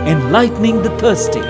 enlightening the thirsty.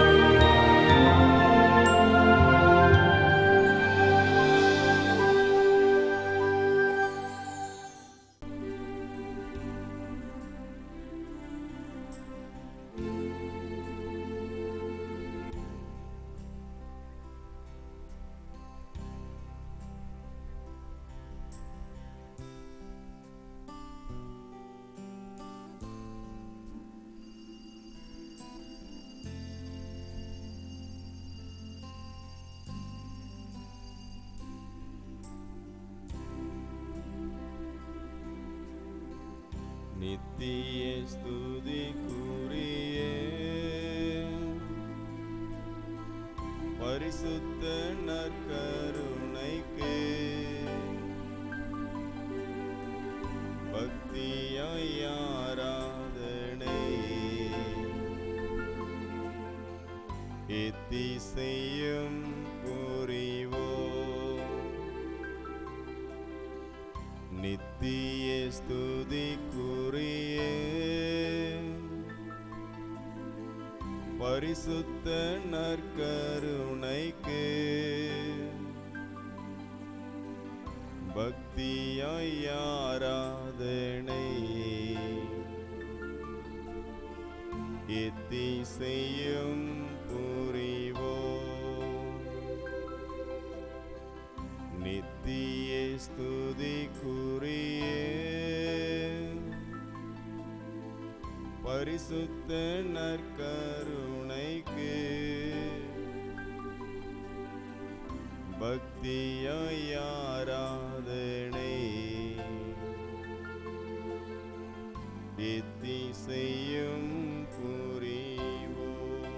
நித்திய ஸ்துதிக்குரிய பரிசுத்த நற்கருணைக்கு பக்தியாய் ஆராதனை எத்திசையும் புரிவோம் நித்திய ஸ்துதிக்குரிய பரிசுத்த நற்கருணைக்கு பக்தியாய் ஆராதனை எத்திசையும் புரிவோம் நித்திய ஸ்துதிக்குரிய பரிசுத்த நற்கருணைக்கு பக்தியாய் ஆராதனை எத்திசையும் புரிவோம்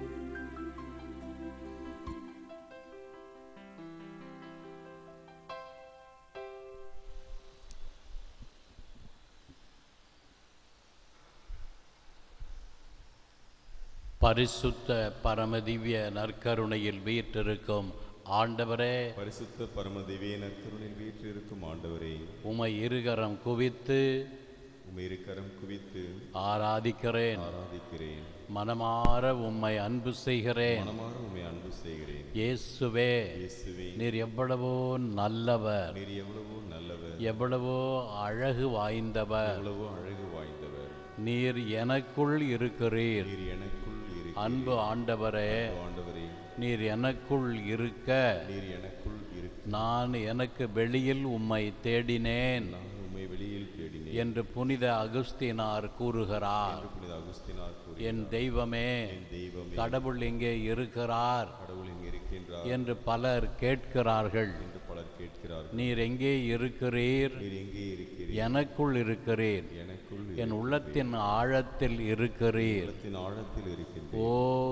பரிசுத்த பரமதிவ்ய நற்கருணையில் வீற்றிருக்கும் ஆண்டவரே பரிசுத்த பரம திவ்ய நற்கருணில் வீற்றிருக்கும் ஆண்டவரே உமை இருகரம் குவித்து உமை இருக்கரம் குவித்து ஆராதிக்கிறேன் ஆராதிக்கிறேன் மனமார உம்மை அன்பு செய்கிறேன் மனமாற உம்மை அன்பு செய்கிறேன் இயேசுவே இயேசுவே நீர் எவ்வளவோ நல்லவர் நீர் எவ்வளவோ நல்லவர் எவ்வளவோ அழகு வாய்ந்தவர் எவ்வளவோ அழகு வாய்ந்தவர் நீர் எனக்குள் இருக்கிறீர் நீர் எனக்குள் இருக்கிற அன்பு ஆண்டவரே ஆண்டவரே நீர் எனக்குள் இருக்க நீர் எனக்குள் இருக்க நான் எனக்கு வெளியில் உம்மை தேடினேன் நான் உம்மை வெளியில் தேடினேன் என்று புனித அகுஸ்தினார் கூறுகிறார் என்று புனித அகுஸ்தினார் கூறி என் தெய்வமே என் தெய்வமே கடவுள் இங்கே இருக்கிறார் கடவுள் இங்கே இருக்கின்றார் என்று பலர் கேட்கிறார்கள் என்று பலர் கேட்கிறார்கள் நீர் எங்கே இருக்கிறீர் நீர் எங்கே இருக்கிறீர் எனக்குள் இருக்கிறீர் எனக்குள் என் உள்ளத்தின் ஆழத்தில் இருக்கிறீர் உள்ளத்தின் ஆழத்தில் இருக்கின்ற ஓ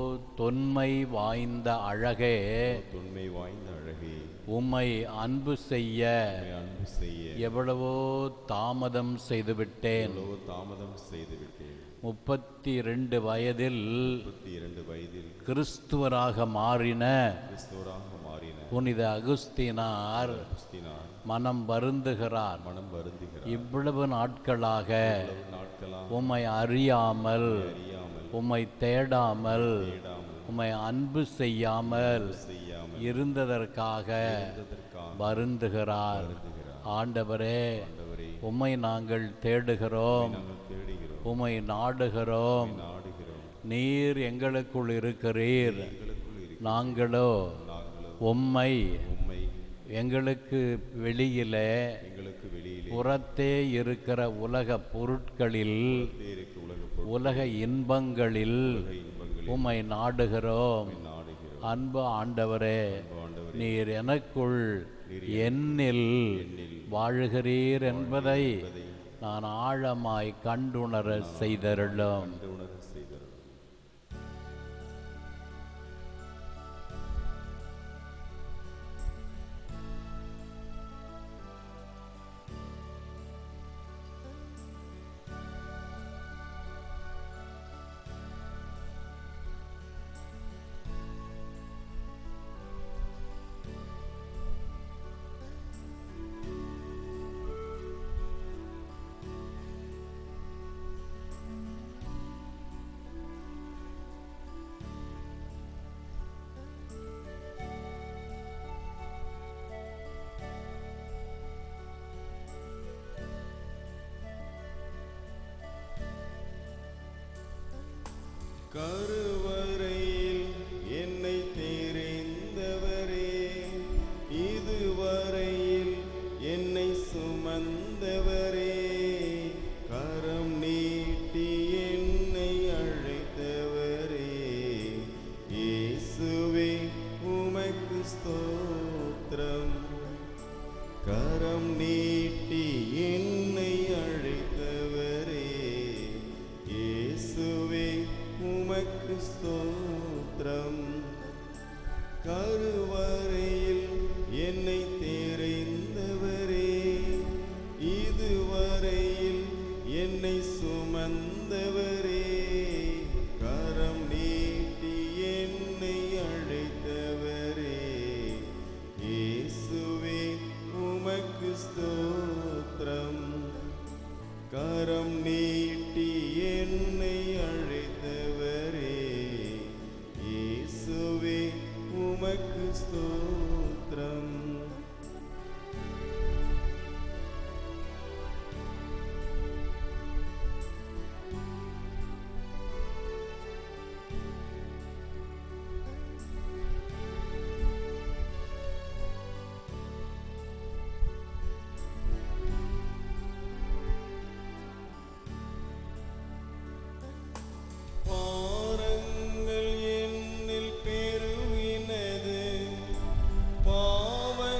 தொன்மை வாய்ந்த அழகே தொன்மை வாய்ந்த அழகே உம்மை அன்பு செய்ய உம்மை அன்பு செய்ய எவ்வளவோ தாமதம் செய்துவிட்டேன் எவ்வளவோ தாமதம் செய்துவிட்டேன் முப்பத்தி ரெண்டு வயதில் முப்பத்தி இரண்டு வயதில் கிறிஸ்துவராக மாறின கிறிஸ்தவராக மாறின புனித அகுஸ்தினார் அகுஸ்தினார் மனம் வருந்துகிறார் மனம் வருந்துகிறார் இவ்வளவு நாட்களாக இவ்வளவு நாட்களாக உம்மை அறியாமல் அறியாமல் உம்மை தேடாமல் தேடாமல் உம்மை அன்பு செய்யாமல் செய்யாமல் இருந்ததற்காக இருந்ததற்காக வருந்துகிறார் வருந்துகிறார் ஆண்டவரே ஆண்டவரே உம்மை நாங்கள் தேடுகிறோம் நாங்கள் தேடுகிறோம் உம்மை நாடுகிறோம் நாடுகிறோம் நீர் எங்களுக்குள் இருக்கிறீர் எங்களுக்குள் இருக்கிற நாங்களோ நாங்களோ உம்மை உம்மை எங்களுக்கு வெளியிலே எங்களுக்கு வெளியிலே புறத்தே இருக்கிற உலக பொருட்களில் இருக்க உலக பொருள் உலக இன்பங்களில் இன்பங்களில் உம்மை நாடுகிறோம் நாடுகிறோம் அன்பு ஆண்டவரே ஆண்டவரே நீர் எனக்குள் என்னில் வாழுகிறீர் என்பதை நான் ஆழமாய் கண்டுணர செய்தருளும் கண்டு உணர செய்தருளும் கருவறையில் என்னை தெரிந்தவரே இதுவரையில் என்னை சுமந்தவரே கரம் நீட்டி என்னை அழைத்தவரே இயேசுவே உமக்கு ஸ்தோத்திரம் கரம் நீட்டி என்னை அழைத்தவரே இயேசுவே உமக்கு ஸ்தோத்திரம் கருவறையில் என்னை தெரிந்தவரே இதுவரையில் என்னை சுமந்தவரே கரம் நீட்டி என்னை அழைத்தவரே இயேசுவே உமக்கு ஸ்தோத்திரம் கரம் நீட்டி என்னை அழைத்தவரே இயேசுவே உமக்கு ஸ்தோத்திரம் பாரங்கள் என்னில் பெருகினது பாவ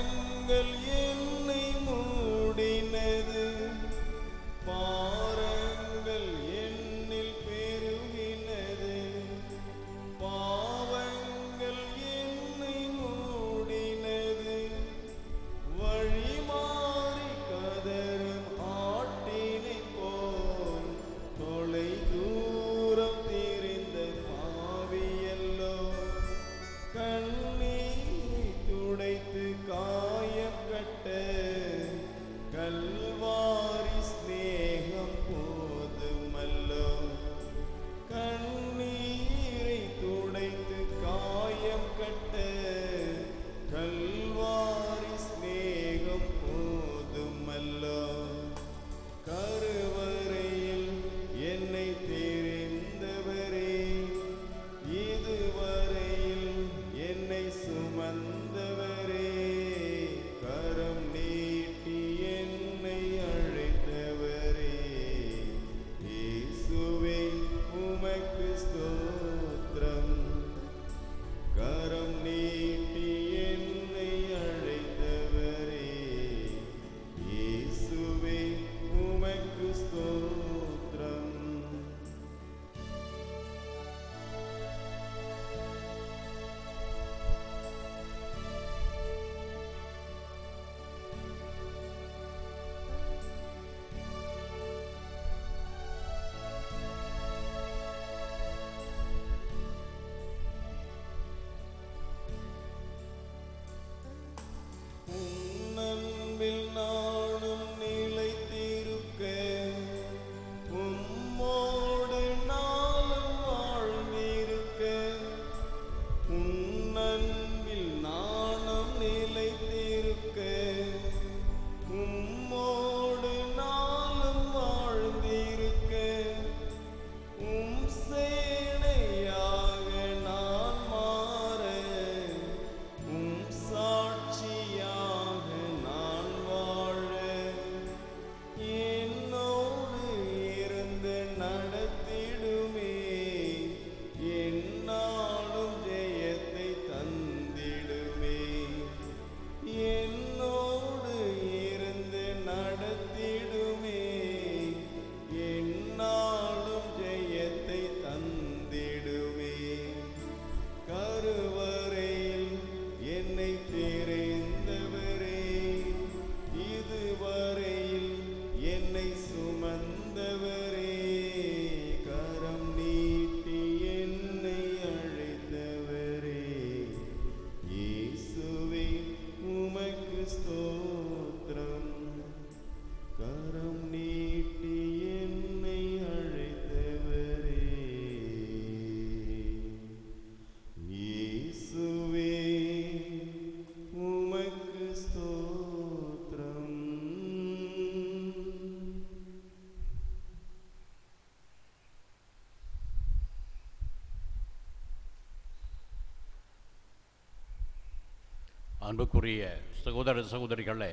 அன்புக்குரிய சகோதர சகோதரிகளே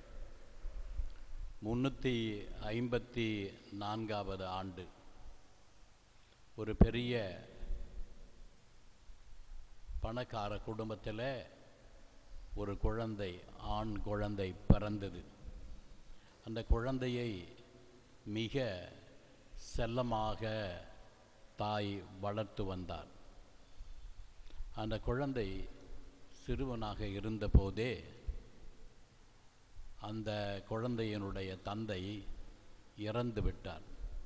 முன்னூற்றி ஐம்பத்தி நான்காவது ஆண்டு ஒரு பெரிய பணக்கார குடும்பத்தில் ஒரு குழந்தை ஆண் குழந்தை பிறந்தது அந்த குழந்தையை மிக செல்லமாக தாய் வளர்த்து வந்தார் அந்த குழந்தை சிறுவனாக இருந்தபோதே அந்த குழந்தையினுடைய தந்தை இறந்து விட்டார்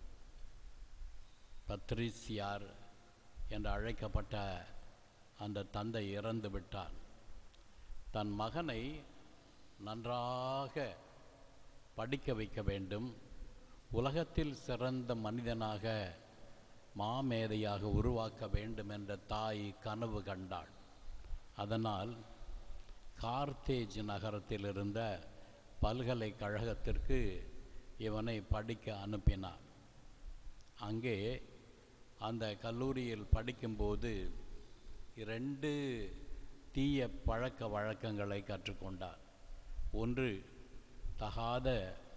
பத்ரிசியார் என்று அழைக்கப்பட்ட அந்த தந்தை இறந்து விட்டார் தன் மகனை நன்றாக படிக்க வைக்க வேண்டும் உலகத்தில் சிறந்த மனிதனாக மாமேதையாக உருவாக்க வேண்டும் என்ற தாய் கனவு கண்டாள் அதனால் கார்த்தேஜ் நகரத்தில் இருந்த பல்கலைக்கழகத்திற்கு இவனை படிக்க அனுப்பினார் அங்கே அந்த கல்லூரியில் படிக்கும்போது இரண்டு தீய பழக்க வழக்கங்களை கற்றுக்கொண்டார் ஒன்று தகாத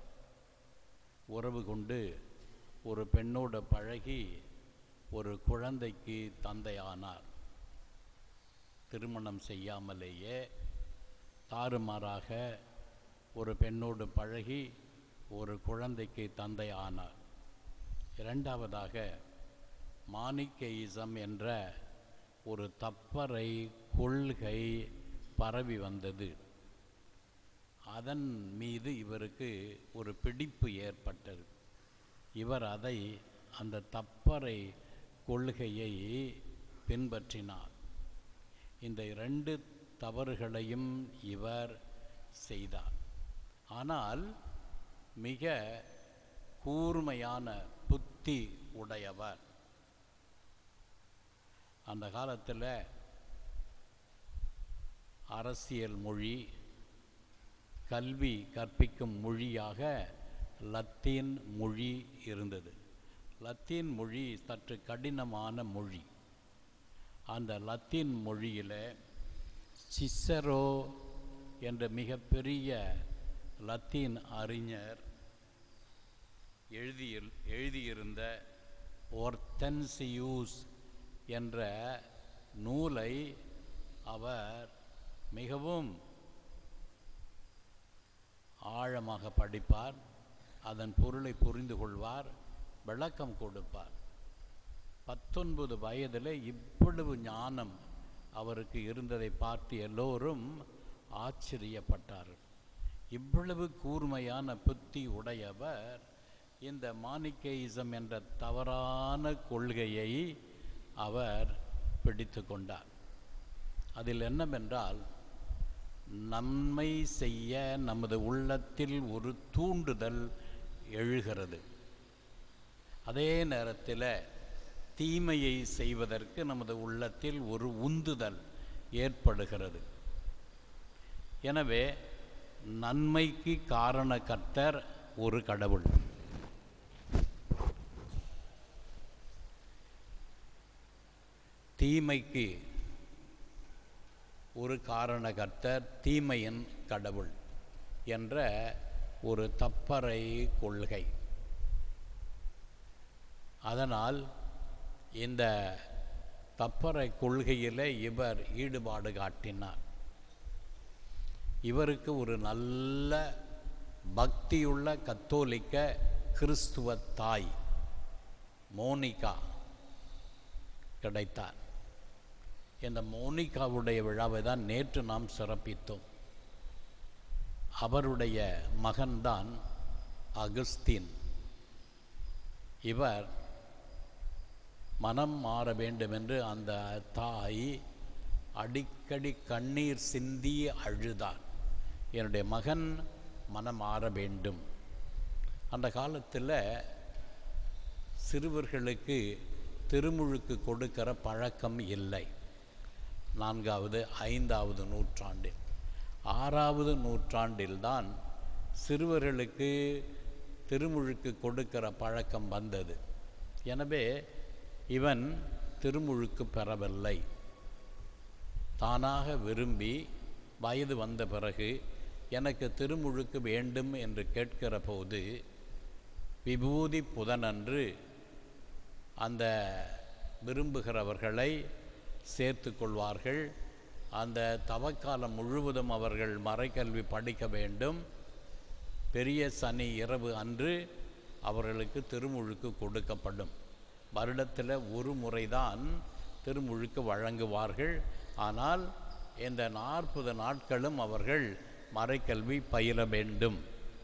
உறவு கொண்டு ஒரு பெண்ணோடு பழகி ஒரு குழந்தைக்கு தந்தையானார் திருமணம் செய்யாமலேயே தாறுமாறாக ஒரு பெண்ணோடு பழகி ஒரு குழந்தைக்கு தந்தை ஆனார் இரண்டாவதாக மானிக்கெயிசம் என்ற ஒரு தப்பறை கொள்கை பரவி வந்தது அதன் மீது இவருக்கு ஒரு பிடிப்பு ஏற்பட்டது இவர் அதை அந்த தப்பறை கொள்கையை பின்பற்றினார் இந்த இரண்டு தவறுகளையும் இவர் செய்தார் ஆனால் மிக கூர்மையான புத்தி உடையவர் அந்த காலத்தில் அரசியல் மொழி கல்வி கற்பிக்கும் மொழியாக லத்தீன் மொழி இருந்தது லத்தீன் மொழி சற்று கடினமான மொழி அந்த லத்தீன் மொழியில் சிசரோ என்ற மிகப்பெரிய லத்தீன் அறிஞர் எழுதியில் எழுதியிருந்த ஒர்த்தன்சியூஸ் என்ற நூலை அவர் மிகவும் ஆழமாக படிப்பார் அதன் பொருளை புரிந்து கொள்வார் விளக்கம் கொடுப்பார் பத்தொன்பது வயதில் இவ்வளவு ஞானம் அவருக்கு இருந்ததை பார்த்து எல்லோரும் ஆச்சரியப்பட்டார் இவ்வளவு கூர்மையான புத்தி உடையவர் இந்த மானிக்கேயிசம் என்ற தவறான கொள்கையை அவர் பிடித்து கொண்டார் அதில் என்னவென்றால் நன்மை செய்ய நமது உள்ளத்தில் ஒரு தூண்டுதல் எழுகிறது அதே நேரத்தில் தீமையை செய்வதற்கு நமது உள்ளத்தில் ஒரு உந்துதல் ஏற்படுகிறது எனவே நன்மைக்கு காரணக்கர்த்தர் ஒரு கடவுள் தீமைக்கு ஒரு காரணகர்த்தர் தீமையின் கடவுள் என்ற ஒரு தப்பறை கொள்கை அதனால் இந்த தப்பறை கொள்கையில் இவர் ஈடுபாடு காட்டினார் இவருக்கு ஒரு நல்ல பக்தியுள்ள கத்தோலிக்க கிறிஸ்துவ தாய் மோனிகா கிடைத்தார் இந்த மோனிகாவுடைய விழாவை தான் நேற்று நாம் சிறப்பித்தோம் அவருடைய மகன்தான் அகஸ்தீன் இவர் மனம் மாற வேண்டும் என்று அந்த தாய் அடிக்கடி கண்ணீர் சிந்தி அழுதார் என்னுடைய மகன் மனம் மாற வேண்டும் அந்த காலத்தில் சிறுவர்களுக்கு திருமுழுக்கு கொடுக்கிற பழக்கம் இல்லை நான்காவது ஐந்தாவது நூற்றாண்டில் ஆறாவது நூற்றாண்டில்தான் சிறுவர்களுக்கு திருமுழுக்கு கொடுக்கிற பழக்கம் வந்தது எனவே இவன் திருமுழுக்கு பெறவில்லை தானாக விரும்பி வயது வந்த பிறகு எனக்கு திருமுழுக்கு வேண்டும் என்று கேட்கிற போது விபூதி புதனன்று அந்த விரும்புகிறவர்களை சேர்த்து கொள்வார்கள் அந்த தவக்காலம் முழுவதும் அவர்கள் மறைக்கல்வி படிக்க வேண்டும் பெரிய சனி இரவு அன்று அவர்களுக்கு திருமுழுக்கு கொடுக்கப்படும் வருடத்தில் ஒரு முறைதான் திருமுழுக்கு வழங்குவார்கள் ஆனால் இந்த நாற்பது நாட்களும் அவர்கள் மறைக்கல்வி பயில வேண்டும்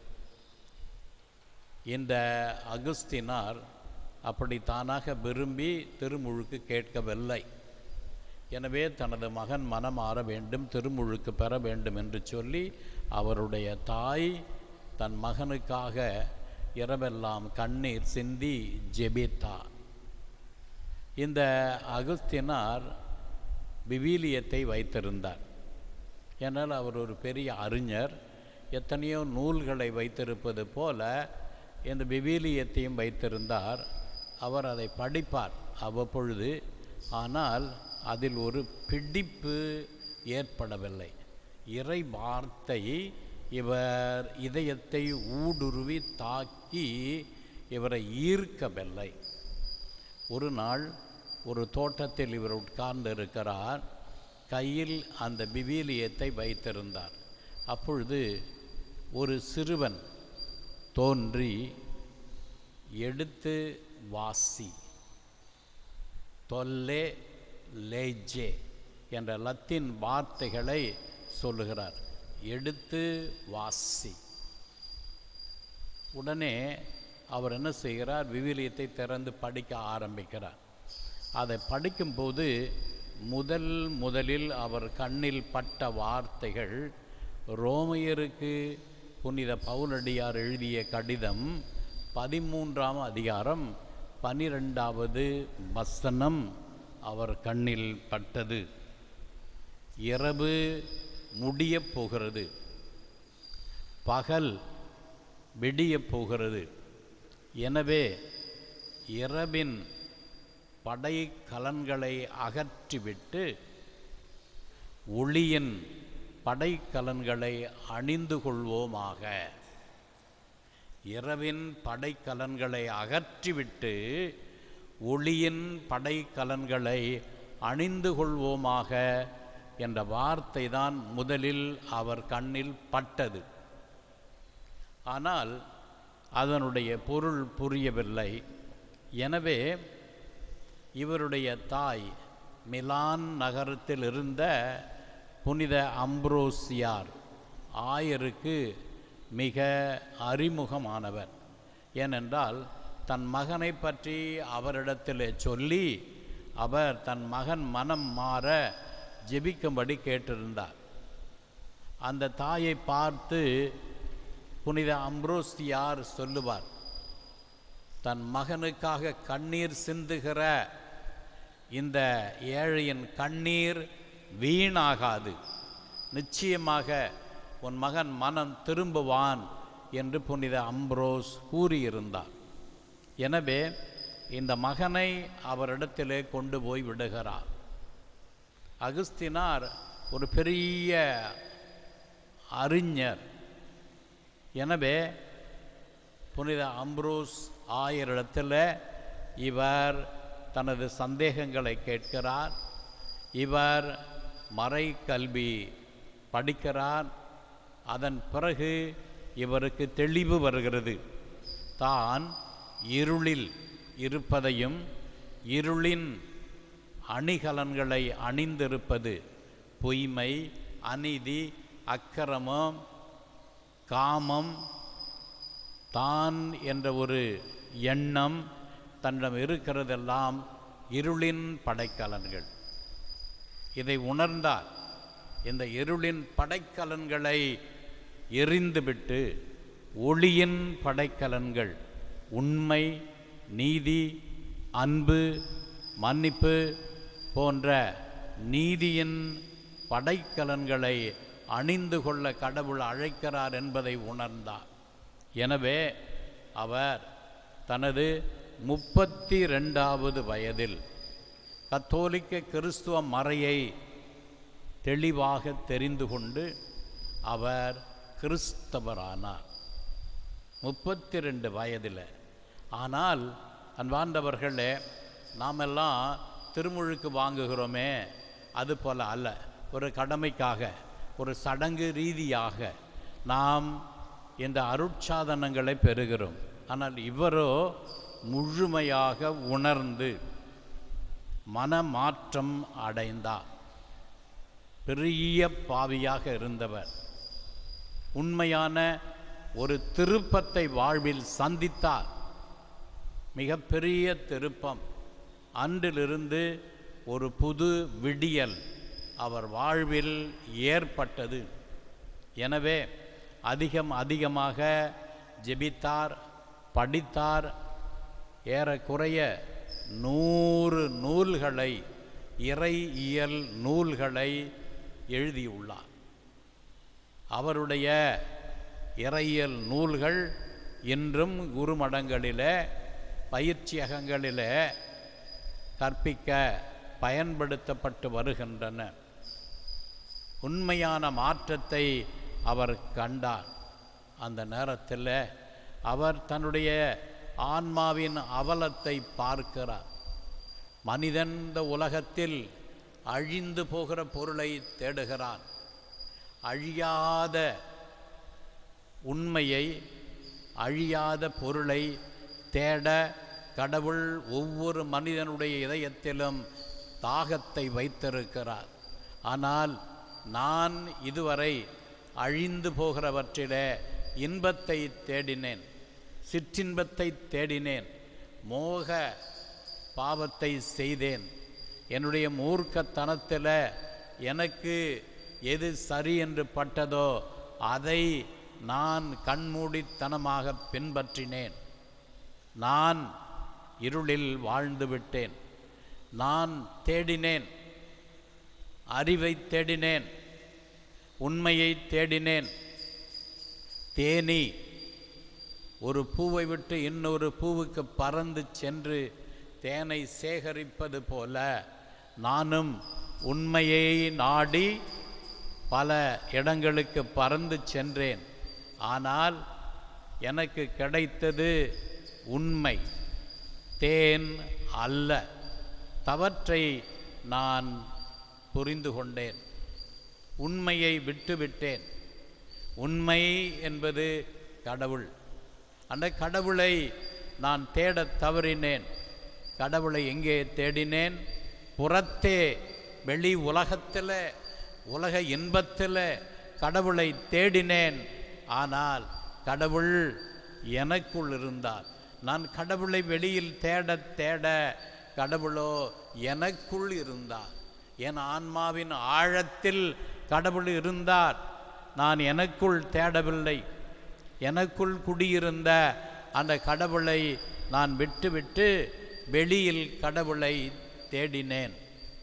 இந்த அகுஸ்தினார் அப்படி தானாக விரும்பி திருமுழுக்கு கேட்கவில்லை எனவே தனது மகன் மனம் மாற வேண்டும் திருமுழுக்கு பெற வேண்டும் என்று சொல்லி அவருடைய தாய் தன் மகனுக்காக இரவெல்லாம் கண்ணீர் சிந்தி ஜெபித்தார் இந்த அகுஸ்தினார் விவிலியத்தை வைத்திருந்தார் ஏன்னால் அவர் ஒரு பெரிய அறிஞர் எத்தனையோ நூல்களை வைத்திருப்பது போல இந்த விவிலியத்தையும் வைத்திருந்தார் அவர் அதை படிப்பார் அவ்வப்பொழுது ஆனால் அதில் ஒரு பிடிப்பு ஏற்படவில்லை இறை வார்த்தை இவர் இதயத்தை ஊடுருவி தாக்கி இவரை ஈர்க்கவில்லை ஒரு நாள் ஒரு தோட்டத்தில் இவர் உட்கார்ந்து இருக்கிறார் கையில் அந்த விவிலியத்தை வைத்திருந்தார் அப்பொழுது ஒரு சிறுவன் தோன்றி எடுத்து வாசி தொல்லே லேஜே என்ற லத்தீன் வார்த்தைகளை சொல்லுகிறார் எடுத்து வாசி உடனே அவர் என்ன செய்கிறார் விவிலியத்தை திறந்து படிக்க ஆரம்பிக்கிறார் அதை படிக்கும்போது முதல் முதலில் அவர் கண்ணில் பட்ட வார்த்தைகள் ரோமையருக்கு புனித பவுலடியார் எழுதிய கடிதம் பதிமூன்றாம் அதிகாரம் பனிரெண்டாவது வசனம் அவர் கண்ணில் பட்டது இரவு முடியப் போகிறது பகல் விடியப் போகிறது எனவே இரவின் படை கலன்களை அகற்றிவிட்டு ஒளியின் படைக்கலன்களை அணிந்து கொள்வோமாக இரவின் படைக்கலன்களை அகற்றிவிட்டு ஒளியின் படைக்கலன்களை அணிந்து கொள்வோமாக என்ற வார்த்தை தான் முதலில் அவர் கண்ணில் பட்டது ஆனால் அதனுடைய பொருள் புரியவில்லை எனவே இவருடைய தாய் மிலான் நகரத்தில் இருந்த புனித அம்ப்ரோசியார் ஆயருக்கு மிக அறிமுகமானவர் ஏனென்றால் தன் மகனை பற்றி அவரிடத்தில் சொல்லி அவர் தன் மகன் மனம் மாற ஜெபிக்கும்படி கேட்டிருந்தார் அந்த தாயை பார்த்து புனித அம்ப்ரோசியார் சொல்லுவார் தன் மகனுக்காக கண்ணீர் சிந்துகிற இந்த ஏழையின் கண்ணீர் வீணாகாது நிச்சயமாக உன் மகன் மனம் திரும்புவான் என்று புனித அம்ப்ரோஸ் கூறியிருந்தார் எனவே இந்த மகனை அவரிடத்திலே கொண்டு போய் விடுகிறார் அகுஸ்தினார் ஒரு பெரிய அறிஞர் எனவே புனித அம்ப்ரோஸ் ஆயரிடத்தில் இவர் தனது சந்தேகங்களை கேட்கிறார் இவர் மறை கல்வி படிக்கிறார் அதன் பிறகு இவருக்கு தெளிவு வருகிறது தான் இருளில் இருப்பதையும் இருளின் அணிகலன்களை அணிந்திருப்பது பொய்மை அநீதி அக்கிரமம் காமம் தான் என்ற ஒரு எண்ணம் தன்னிடம் இருக்கிறதெல்லாம் இருளின் படைக்கலன்கள் இதை உணர்ந்தார் இந்த இருளின் படைக்கலன்களை எரிந்துவிட்டு ஒளியின் படைக்கலன்கள் உண்மை நீதி அன்பு மன்னிப்பு போன்ற நீதியின் படைக்கலன்களை அணிந்து கொள்ள கடவுள் அழைக்கிறார் என்பதை உணர்ந்தார் எனவே அவர் தனது முப்பத்தி ரெண்டாவது வயதில் கத்தோலிக்க கிறிஸ்துவ மறையை தெளிவாக தெரிந்து கொண்டு அவர் கிறிஸ்தவரானார் முப்பத்தி ரெண்டு வயதில் ஆனால் அன்பாண்டவர்களே நாமெல்லாம் திருமுழுக்கு வாங்குகிறோமே அது போல அல்ல ஒரு கடமைக்காக ஒரு சடங்கு ரீதியாக நாம் இந்த அருட்சாதனங்களை பெறுகிறோம் ஆனால் இவரோ முழுமையாக உணர்ந்து மனமாற்றம் அடைந்தார் பெரிய பாவியாக இருந்தவர் உண்மையான ஒரு திருப்பத்தை வாழ்வில் சந்தித்தார் மிகப்பெரிய திருப்பம் அன்றிலிருந்து ஒரு புது விடியல் அவர் வாழ்வில் ஏற்பட்டது எனவே அதிகம் அதிகமாக ஜெபித்தார் படித்தார் ஏறக்குறைய நூறு நூல்களை இறையியல் நூல்களை எழுதியுள்ளார் அவருடைய இறையியல் நூல்கள் இன்றும் குருமடங்களிலே பயிற்சியகங்களிலே கற்பிக்க பயன்படுத்தப்பட்டு வருகின்றன உண்மையான மாற்றத்தை அவர் கண்டார் அந்த நேரத்தில் அவர் தன்னுடைய ஆன்மாவின் அவலத்தை பார்க்கிறார் மனிதன் இந்த உலகத்தில் அழிந்து போகிற பொருளை தேடுகிறான் அழியாத உண்மையை அழியாத பொருளை தேட கடவுள் ஒவ்வொரு மனிதனுடைய இதயத்திலும் தாகத்தை வைத்திருக்கிறார் ஆனால் நான் இதுவரை அழிந்து போகிறவற்றிலே இன்பத்தை தேடினேன் சிற்றின்பத்தை தேடினேன் மோக பாவத்தை செய்தேன் என்னுடைய மூர்க்கத்தனத்தில் எனக்கு எது சரி என்று பட்டதோ அதை நான் கண்மூடித்தனமாக பின்பற்றினேன் நான் இருளில் வாழ்ந்து விட்டேன் நான் தேடினேன் அறிவை தேடினேன் உண்மையை தேடினேன் தேனி ஒரு பூவை விட்டு இன்னொரு பூவுக்கு பறந்து சென்று தேனை சேகரிப்பது போல நானும் உண்மையை நாடி பல இடங்களுக்கு பறந்து சென்றேன் ஆனால் எனக்கு கிடைத்தது உண்மை தேன் அல்ல தவற்றை நான் புரிந்து கொண்டேன் உண்மையை விட்டுவிட்டேன் உண்மை என்பது கடவுள் அந்த கடவுளை நான் தேடத் தவறினேன் கடவுளை எங்கே தேடினேன் புறத்தே வெளி உலகத்தில் உலக இன்பத்தில் கடவுளை தேடினேன் ஆனால் கடவுள் எனக்குள் இருந்தார் நான் கடவுளை வெளியில் தேட தேட கடவுளோ எனக்குள் இருந்தார் என் ஆன்மாவின் ஆழத்தில் கடவுள் இருந்தார் நான் எனக்குள் தேடவில்லை எனக்குள் குடியிருந்த அந்த கடவுளை நான் விட்டுவிட்டு வெளியில் கடவுளை தேடினேன்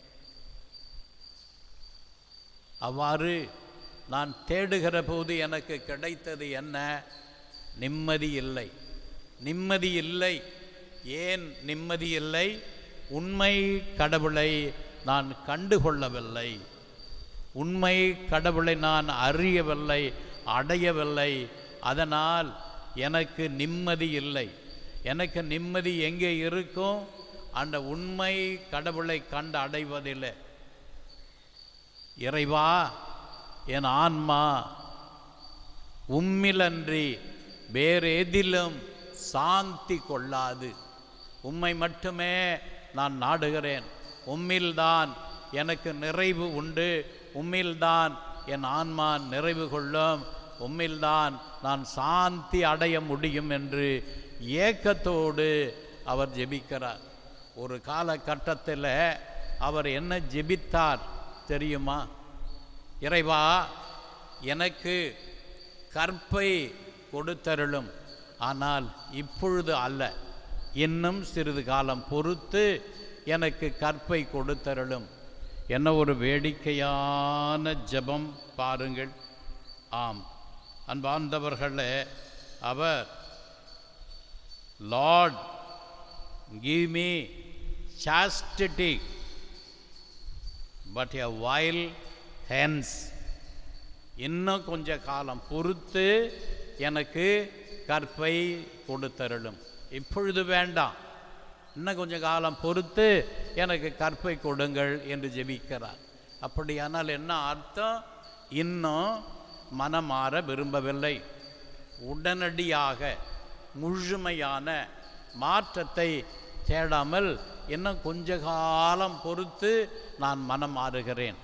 அவ்வாறு நான் தேடுகிற போது எனக்கு கிடைத்தது என்ன நிம்மதி இல்லை நிம்மதி இல்லை ஏன் நிம்மதி இல்லை உண்மை கடவுளை நான் கண்டுகொள்ளவில்லை உண்மை கடவுளை நான் அறியவில்லை அடையவில்லை அதனால் எனக்கு நிம்மதி இல்லை எனக்கு நிம்மதி எங்கே இருக்கும் அந்த உண்மை கடவுளை கண்டு அடைவதில்லை இறைவா என் ஆன்மா உம்மிலன்றி வேறு எதிலும் சாந்தி கொள்ளாது உம்மை மட்டுமே நான் நாடுகிறேன் உம்மில்தான் எனக்கு நிறைவு உண்டு உம்மில்தான் என் ஆன்மா நிறைவு கொள்ளும் உம்மில்தான் நான் சாந்தி அடைய முடியும் என்று ஏக்கத்தோடு அவர் ஜெபிக்கிறார் ஒரு காலகட்டத்தில் அவர் என்ன ஜெபித்தார் தெரியுமா இறைவா எனக்கு கற்பை கொடுத்தருளும் ஆனால் இப்பொழுது அல்ல இன்னும் சிறிது காலம் பொறுத்து எனக்கு கற்பை கொடுத்தருளும் என்ன ஒரு வேடிக்கையான ஜெபம் பாருங்கள் ஆம் அன்பார்ந்தவர்களே அவர் lord give me chastity but a while hence இன்னும் கொஞ்ச காலம் பொறுத்து எனக்கு கற்பை கொடுத்தருளும் இப்பொழுது வேண்டாம் இன்னும் கொஞ்ச காலம் பொறுத்து எனக்கு கற்பை கொடுங்கள் என்று ஜெபிக்கிறார் அப்படியானால் என்ன அர்த்தம் இன்னும் மனம் மாற விரும்பவில்லை உடனடியாக முழுமையான மாற்றத்தை தேடாமல் இன்னும் கொஞ்ச காலம் பொறுத்து நான் மனம் மாறுகிறேன்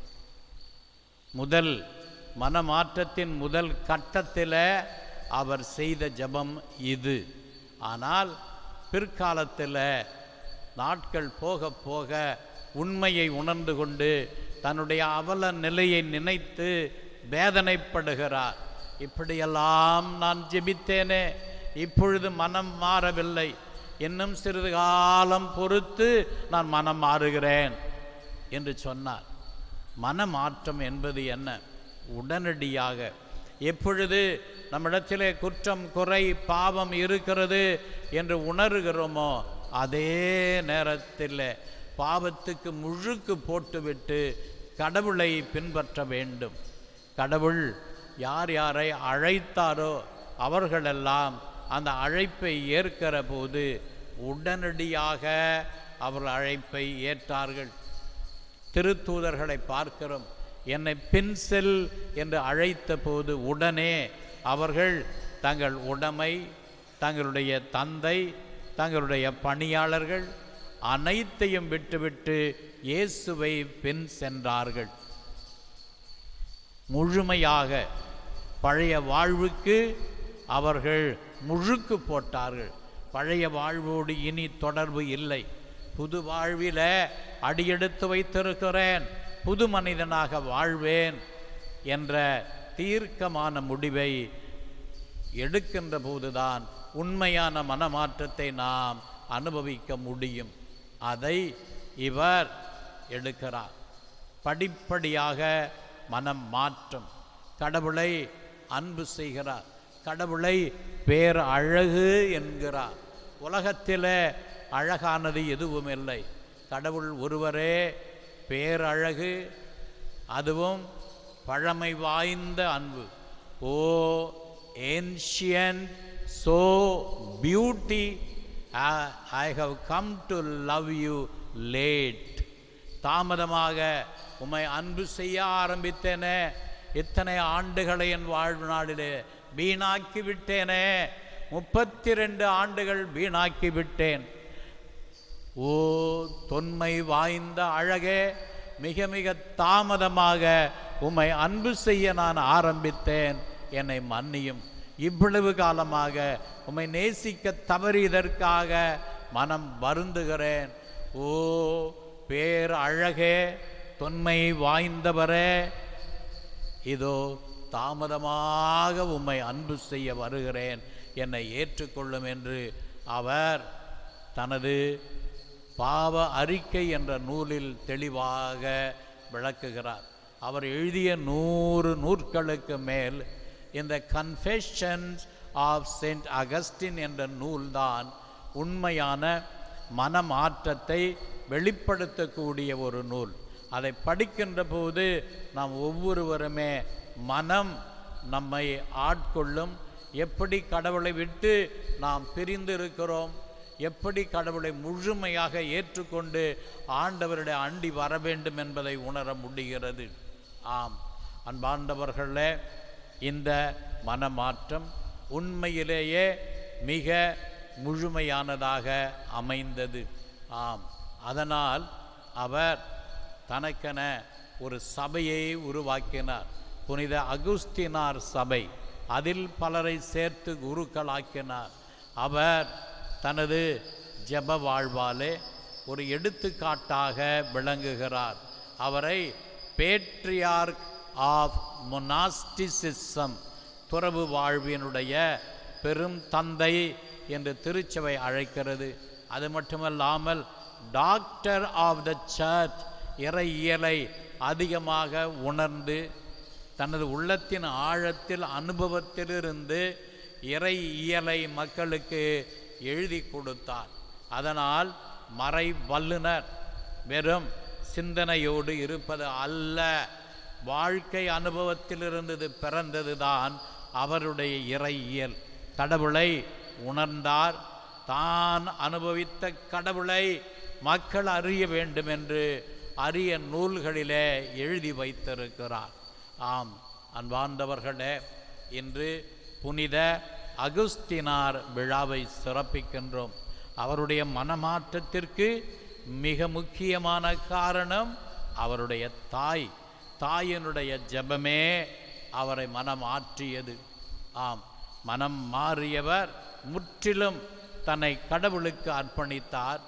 முதல் மனமாற்றத்தின் முதல் கட்டத்தில் அவர் செய்த ஜெபம் இது ஆனால் பிற்காலத்தில் நாட்கள் போக போக உண்மையை உணர்ந்து கொண்டு தன்னுடைய அவல நிலையை நினைத்து வேதனைப்படுகிறார் இப்படியெல்லாம் நான் ஜெபித்தேனே இப்பொழுது மனம் மாறவில்லை இன்னும் சிறிது காலம் பொறுத்து நான் மனம் மாறுகிறேன் என்று சொன்னார் மனமாற்றம் என்பது என்ன உடனடியாக எப்பொழுது நம்மிடத்திலே குற்றம் குறை பாவம் இருக்கிறது என்று உணர்கிறோமோ அதே நேரத்தில் பாவத்துக்கு முழுக்கு போட்டுவிட்டு கடவுளை பின்பற்ற வேண்டும் கடவுள் யார் யாரை அழைத்தாரோ அவர்களெல்லாம் அந்த அழைப்பை ஏற்கிற போது உடனடியாக அவர் அழைப்பை ஏற்றார்கள் திருத்தூதர்களை பார்க்கிறோம் என்னை பின் செல் என்று அழைத்த போது உடனே அவர்கள் தங்கள் உடைமை தங்களுடைய தந்தை தங்களுடைய பணியாளர்கள் அனைத்தையும் விட்டுவிட்டு இயேசுவை பின் சென்றார்கள் முழுமையாக பழைய வாழ்வுக்கு அவர்கள் முழுக்கு போட்டார்கள் பழைய வாழ்வோடு இனி தொடர்பு இல்லை புது வாழ்வில அடியெடுத்து வைத்திருக்கிறேன் புது மனிதனாக வாழ்வேன் என்ற தீர்க்கமான முடிவை எடுக்கின்ற போதுதான் உண்மையான மனமாற்றத்தை நாம் அனுபவிக்க முடியும் அதை இவர் எடுக்கிறார் படிப்படியாக மனம் மாற்றம் கடவுளை அன்பு செய்கிறார் கடவுளை பேர் அழகு என்கிறார் உலகத்தில் அழகானது எதுவும் இல்லை கடவுள் ஒருவரே பேரழகு அதுவும் பழமை வாய்ந்த அன்பு oh ancient so beauty I have come to love you late தாமதமாக உம்மை அன்பு செய்ய ஆரம்பித்தேனே இத்தனை ஆண்டுகளை என் வாழ்நாளிலே வீணாக்கி விட்டேனே முப்பத்தி ரெண்டு ஆண்டுகள் வீணாக்கி விட்டேன் ஓ தொன்மை வாய்ந்த அழகே மிக மிக தாமதமாக உம்மை அன்பு செய்ய நான் ஆரம்பித்தேன் என்னை மன்னியும் இவ்வளவு காலமாக உம்மை நேசிக்க தவறியதற்காக மனம் வருந்துகிறேன் ஓ பேர் அழகே தொன்மை வாய்ந்தவரே இதோ தாமதமாக உம்மை அன்பு செய்ய வருகிறேன் என்னை ஏற்றுக்கொள்ளும் என்று அவர் தனது பாவ அறிக்கை என்ற நூலில் தெளிவாக விளக்குகிறார் அவர் எழுதிய நூறு நூற்களுக்கு மேல் இந்த கன்ஃபெஷன்ஸ் ஆஃப் செயின்ட் அகஸ்டின் என்ற நூல்தான் உண்மையான மனமாற்றத்தை வெளிப்படுத்தக்கூடிய ஒரு நூல் அதை படிக்கின்ற போது நாம் ஒவ்வொருவருமே மனம் நம்மை ஆட்கொள்ளும் எப்படி கடவுளை விட்டு நாம் பிரிந்து இருக்கிறோம் எப்படி கடவுளை முழுமையாக ஏற்றுக்கொண்டு ஆண்டவருடைய அண்டி வர வேண்டும் என்பதை உணர முடிகிறது ஆம் அன்பாண்டவர்களே இந்த மனமாற்றம் உண்மையிலேயே மிக முழுமையானதாக அமைந்தது ஆம் அதனால் அவர் தனக்கென ஒரு சபையை உருவாக்கினார் புனித அகுஸ்தினார் சபை அதில் பலரை சேர்த்து குருக்களாக்கினார் அவர் தனது ஜெப வாழ்வாலே ஒரு எடுத்துக்காட்டாக விளங்குகிறார் அவரை பேட்ரியார்க் ஆஃப் மொனாஸ்டிசிசம் துறவு வாழ்வினுடைய பெரும் தந்தை என்று திருச்சபை அழைக்கிறது அது மட்டுமல்லாமல் டாக்டர் ஆஃப் த சர்ச் இறையியலை அதிகமாக உணர்ந்து தனது உள்ளத்தின் ஆழத்தில் அனுபவத்திலிருந்து இறை இயலை மக்களுக்கு எழுதி கொடுத்தார் அதனால் மறை வல்லுனர் வெறும் சிந்தனையோடு இருப்பது அல்ல வாழ்க்கை அனுபவத்திலிருந்து இது பிறந்ததுதான் அவருடைய இறையியல் கடவுளை உணர்ந்தார் தான் அனுபவித்த கடவுளை மக்கள் அறிய வேண்டும் என்று அரிய நூல்களிலே எழுதி வைத்திருக்கிறார் ஆம் அன்பார்ந்தவர்களே இன்று புனித அகுஸ்தினார் விழாவை சிறப்பிக்கின்றோம் அவருடைய மனமாற்றத்திற்கு மிக முக்கியமான காரணம் அவருடைய தாய் தாயினுடைய ஜெபமே அவரை மனமாற்றியது ஆம் மனம் மாறியவர் முற்றிலும் தன்னை கடவுளுக்கு அர்ப்பணித்தார்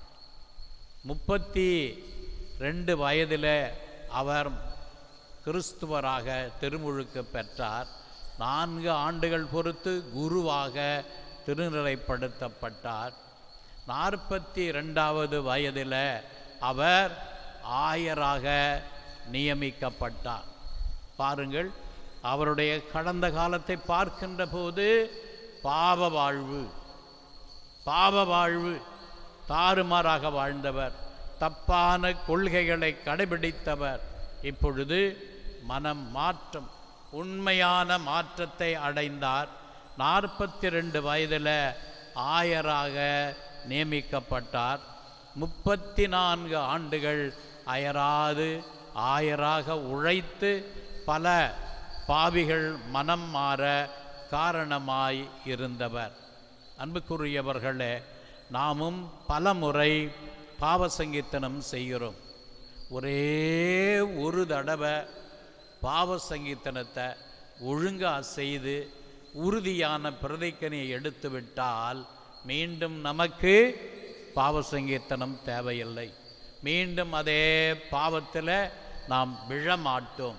முப்பத்தி ரெண்டு வயதில் அவர் கிறிஸ்துவராக திருமுழுக்கு பெற்றார் நான்கு ஆண்டுகள் பொறுத்து குருவாக திருநிலைப்படுத்தப்பட்டார் நாற்பத்தி ரெண்டாவது வயதில் அவர் ஆயராக நியமிக்கப்பட்டார் பாருங்கள் அவருடைய கடந்த காலத்தை பார்க்கின்ற போது பாவ வாழ்வு பாவ வாழ்வு தாறுமாறாக வாழ்ந்தவர் தப்பான கொள்கைகளை கடைபிடித்தவர் இப்பொழுது மனம் மாற்றம் உண்மையான மாற்றத்தை அடைந்தார் நாற்பத்தி ரெண்டு வயதில் ஆயராக நியமிக்கப்பட்டார் முப்பத்தி நான்கு ஆண்டுகள் அயராது ஆயராக உழைத்து பல பாவிகள் மனம் மாற காரணமாய் இருந்தவர் அன்புக்குரியவர்களே நாமும் பல முறை பாவ சங்கீர்த்தனம் செய்கிறோம் ஒரே ஒரு தடவை பாவ சங்கீர்த்தனத்தை ஒழுங்காக செய்து உறுதியான பிரதிக்கனியை எடுத்து விட்டால் மீண்டும் நமக்கு பாவ சங்கீர்த்தனம் தேவையில்லை மீண்டும் அதே பாவத்தில் நாம் விழமாட்டோம்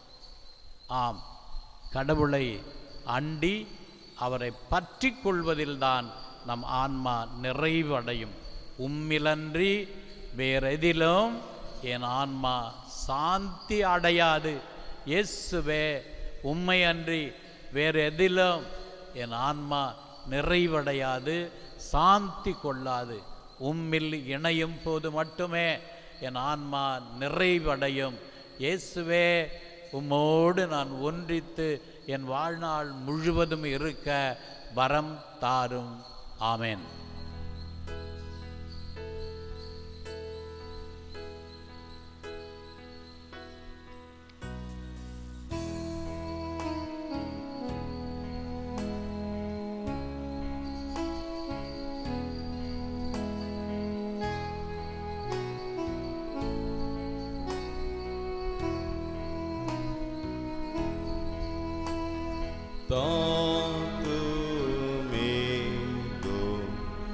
ஆம் கடவுளை அண்டி அவரை பற்றி கொள்வதில்தான் நம் ஆன்மா நிறைவடையும் உம்மிலன்றி வேறெதிலும் என் ஆன்மா சாந்தி அடையாது இயேசுவே உம்மை அன்றி வேறு எதிலும் என் ஆன்மா நிறைவடையாது சாந்தி கொள்ளாது உம்மில் இணையும் போது மட்டுமே என் ஆன்மா நிறைவடையும் இயேசுவே உம்மோடு நான் ஒன்றித்து என் வாழ்நாள் முழுவதும் இருக்க வரம் தாரும் ஆமென் Tanto medo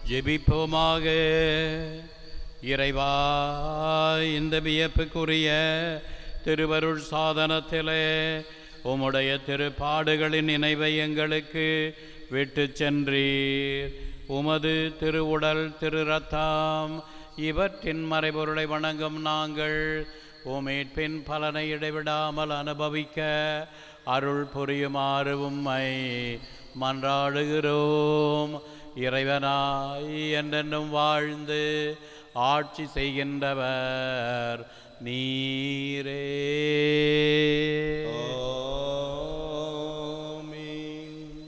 ஜெபிப்போமாக இறைவா இந்த வியப்புக்குரிய திருவருள் சாதனத்திலே உம்முடைய திருப்பாடுகளின் நினைவை எங்களுக்கு விட்டு சென்றீர் உமது திருவுடல் திரு ரத்தம் இவற்றின் மறைபொருளை வணங்கும் நாங்கள் உமேற்பின் பலனை இடைவிடாமல் அனுபவிக்க அருள் புரியுமாறு உம்மை மன்றாடுகிறோம் இறைவனாய் என்றென்றும் வாழ்ந்து ஆட்சி செய்கின்றவர் நீரே ஆமென்.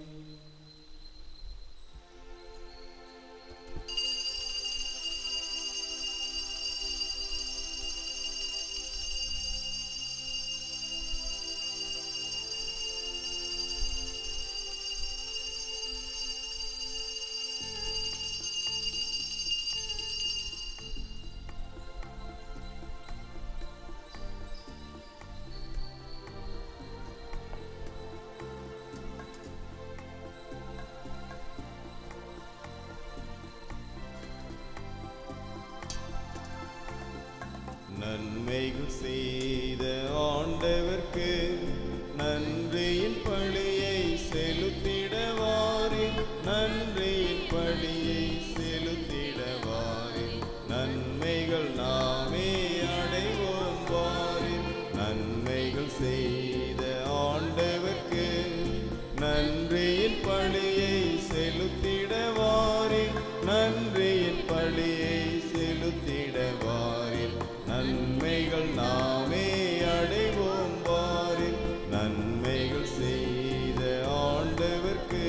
நன்மைகள் செய்த ஆண்டவர்க்கு நன்றியின் பழியை செலுத்திடவாரில் நன்றியின் பழியை செலுத்திடவாரில் நன்மைகள் நாமே அடைவோம் வாரில் நன்மைகள் செய்த ஆண்டவர்க்கு நன்றியின் பழியை செலுத்திடவாரில் நன்றியின் பழியை செலுத்திடவாரில் நன்மைகள் நாமே அடைவோம் வாரில் நன்மைகள் செய்த ஆண்டவர்க்கு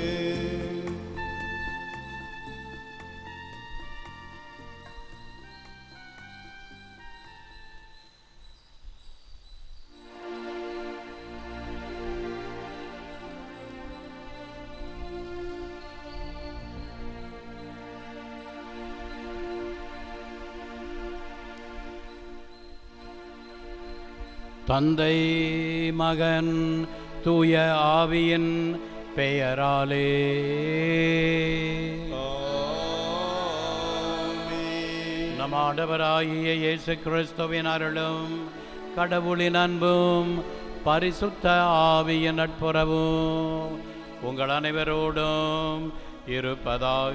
தந்தை மகன் தூய ஆவியின் பெயராலே ஆமென். நம் ஆண்டவராகிய இயேசு கிறிஸ்துவின் அருளும் கடவுளின் அன்பும் பரிசுத்த ஆவியின் நட்புறவும் உங்கள் அனைவரோடும் இருப்பதாக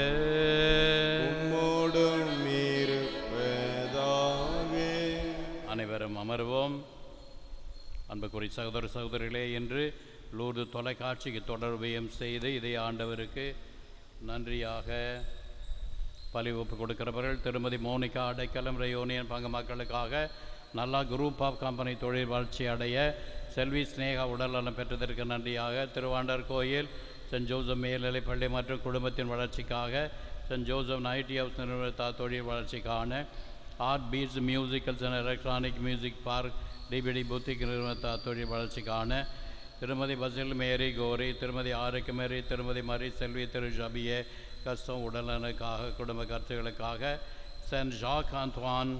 உம்மோடும் இருப்பதாக அனைவரும் அமர்வோம் அன்புக்குரிய சகோதர சகோதரிகளே என்று லூர்து தொலைக்காட்சிக்கு தொடர்பையும் செய்து இதை ஆண்டவருக்கு நன்றியாக பலி ஒப்பு கொடுக்கிறவர்கள் திருமதி மோனிகா அடைக்கலம் ரயோனியன் பங்கு மக்களுக்காக நல்லா குரூப் ஆஃப் கம்பெனி தொழில் வளர்ச்சி அடைய செல்வி ஸ்னேகா உடல்நலம் பெற்றதற்கு நன்றியாக திருவாண்டர் கோயில் சென்ட் ஜோசப் மேல்நிலைப் பள்ளி மற்றும் குடும்பத்தின் வளர்ச்சிக்காக சென்ட் ஜோசப் நைட்டி ஹவுஸ் நிறுவனத்தார் தொழில் வளர்ச்சிக்கான art beads musicals and electronic music park டிபிடி புத்திக் நிறுவனத்தார் தொழில் வளர்ச்சிக்கான திருமதி பசில் மேரி கோரி திருமதி ஆரோக்கிய மேரி திருமதி மரி செல்வி திரு ஷபியே கஷ்டம் உடல்நலனுக்காக குடும்ப கருத்துகளுக்காக சென்ட் ஜாக் ஆந்த்வான்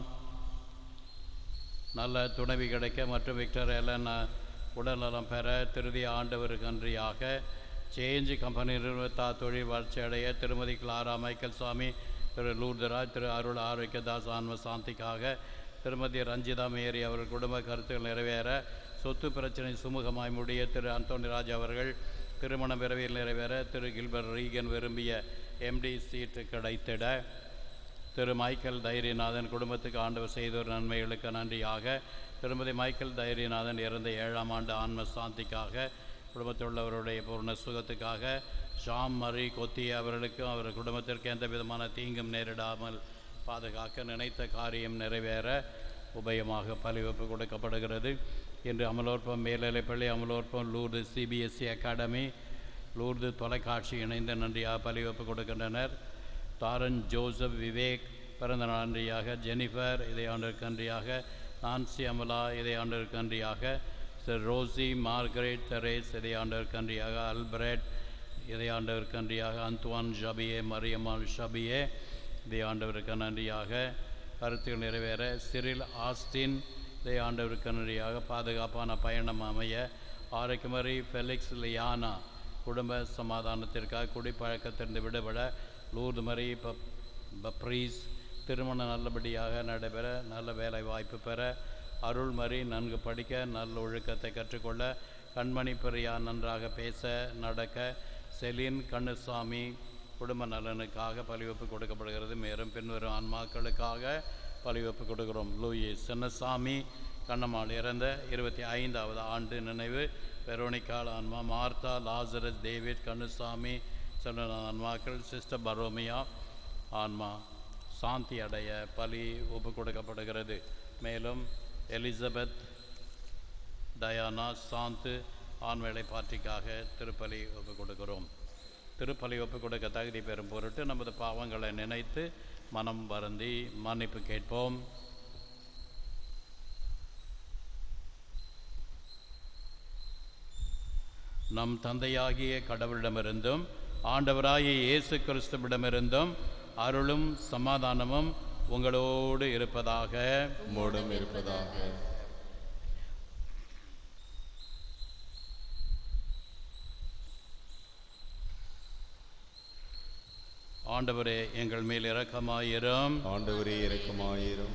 நல்ல துணைவி கிடைக்க மற்றும் விக்டர் எலன் உடல்நலம் பெற திருதி ஆண்டவருக்கு நன்றியாக சேஞ்ச் கம்பெனி நிறுவனத்தார் தொழில் வளர்ச்சி அடைய திருமதி கிளாரா மைக்கேல் சுவாமி திரு லூர்தராஜ் திரு அருள் ஆரோக்கியதாஸ் ஆன்ம சாந்திக்காக திருமதி ரஞ்சிதா மேரி அவர்கள் குடும்ப கருத்துக்கள் நிறைவேற சொத்து பிரச்சனை சுமூகமாய் முடிய திரு அந்தோணிராஜ் அவர்கள் திருமணம் விரைவில் நிறைவேற திரு கில்பர் ரீகன் விரும்பிய எம்டி சீட்டு கிடைத்திட திரு மைக்கேல் தைரியநாதன் குடும்பத்துக்கு ஆண்டவர் செய்தோர் நன்மைகளுக்கு நன்றியாக திருமதி மைக்கேல் தைரியநாதன் இறந்த ஏழாம் ஆண்டு ஆன்ம சாந்திக்காக குடும்பத்தில் உள்ளவருடைய பூர்ண சுகத்துக்காக ஷாம் மரி கொத்தி அவர்களுக்கும் அவர் குடும்பத்திற்கு எந்த விதமான தீங்கும் நேரிடாமல் பாதுகாக்க நினைத்த காரியம் நிறைவேற உபயமாக பலிவப்பு கொடுக்கப்படுகிறது இன்று அமலோற்பம் மேல்நிலைப்பள்ளி அமலோற்பம் லூர்து சிபிஎஸ்சி அகாடமி லூர்து தொலைக்காட்சி இணைந்து நன்றியாக பலிவப்பு கொடுக்கின்றனர் தாரன் ஜோசப் விவேக் பிறந்த நாள் நன்றியாக ஜெனிஃபர் இதை ஆண்டிற்கு நன்றியாக நான்சி அமலா இதை ஆண்டிற்கு நன்றியாக சர் ரோசி மார்கரெட் தெரேஸ் இதை ஆண்டிற்கு நன்றியாக அல்பரேட் இதை ஆண்டவருக்கு நன்றியாக அந்துவான் ஷபியே மரியம்மாள் ஷபியே இதை ஆண்டவருக்கு நன்றியாக கருத்துக்கள் நிறைவேற சிறில் ஆஸ்டின் இதை ஆண்டவருக்கு நன்றியாக பாதுகாப்பான பயணம் அமைய ஆரோக்கியமரி ஃபெலிக்ஸ் லியானா குடும்ப சமாதானத்திற்காக குடிப்பழக்கத்திலிருந்து விடுபட லூர்து மரி பப் பப்ரீஸ் திருமணம் நல்லபடியாக நடைபெற நல்ல வேலை வாய்ப்பு பெற அருள்மறி நன்கு படிக்க நல்ல ஒழுக்கத்தை கற்றுக்கொள்ள கண்மணி பிரியா நன்றாக பேச நடக்க செலின் கண்ணுசாமி குடும்ப நலனுக்காக பலிவப்பு கொடுக்கப்படுகிறது மேலும் பின்வரும் ஆன்மாக்களுக்காக பலிவப்பு கொடுக்கிறோம் லூயி சின்னசாமி கண்ணம்மாள் இறந்த இருபத்தி ஐந்தாவது ஆண்டு நினைவு வெரோனிக்கால் ஆன்மா மார்த்தா லாசரஸ் டேவிட் கண்ணுசாமி சொன்ன ஆன்மாக்கள் சிஸ்டர் பரோமியா ஆன்மா சாந்தி அடைய பலி ஒப்பு கொடுக்கப்படுகிறது மேலும் எலிசபெத் டயானா சாந்து ஆண்வேளை பார்ட்டிக்காக திருப்பலி ஒப்பு கொடுக்கிறோம் திருப்பலி ஒப்பு கொடுக்க தகுதி பெறும் பொருட்டு நமது பாவங்களை நினைத்து மனம் வருந்தி மன்னிப்பு கேட்போம் நம் தந்தையாகிய கடவுளிடமிருந்தும் ஆண்டவராகிய இயேசு கிறிஸ்துவிடமிருந்தும் அருளும் சமாதானமும் உங்களோடு இருப்பதாக உம்மோடும் இருப்பதாக ஆண்டவரே எங்கள் மேல் இரக்கமாயிரும் ஆண்டவரே இரக்கமாயிரும்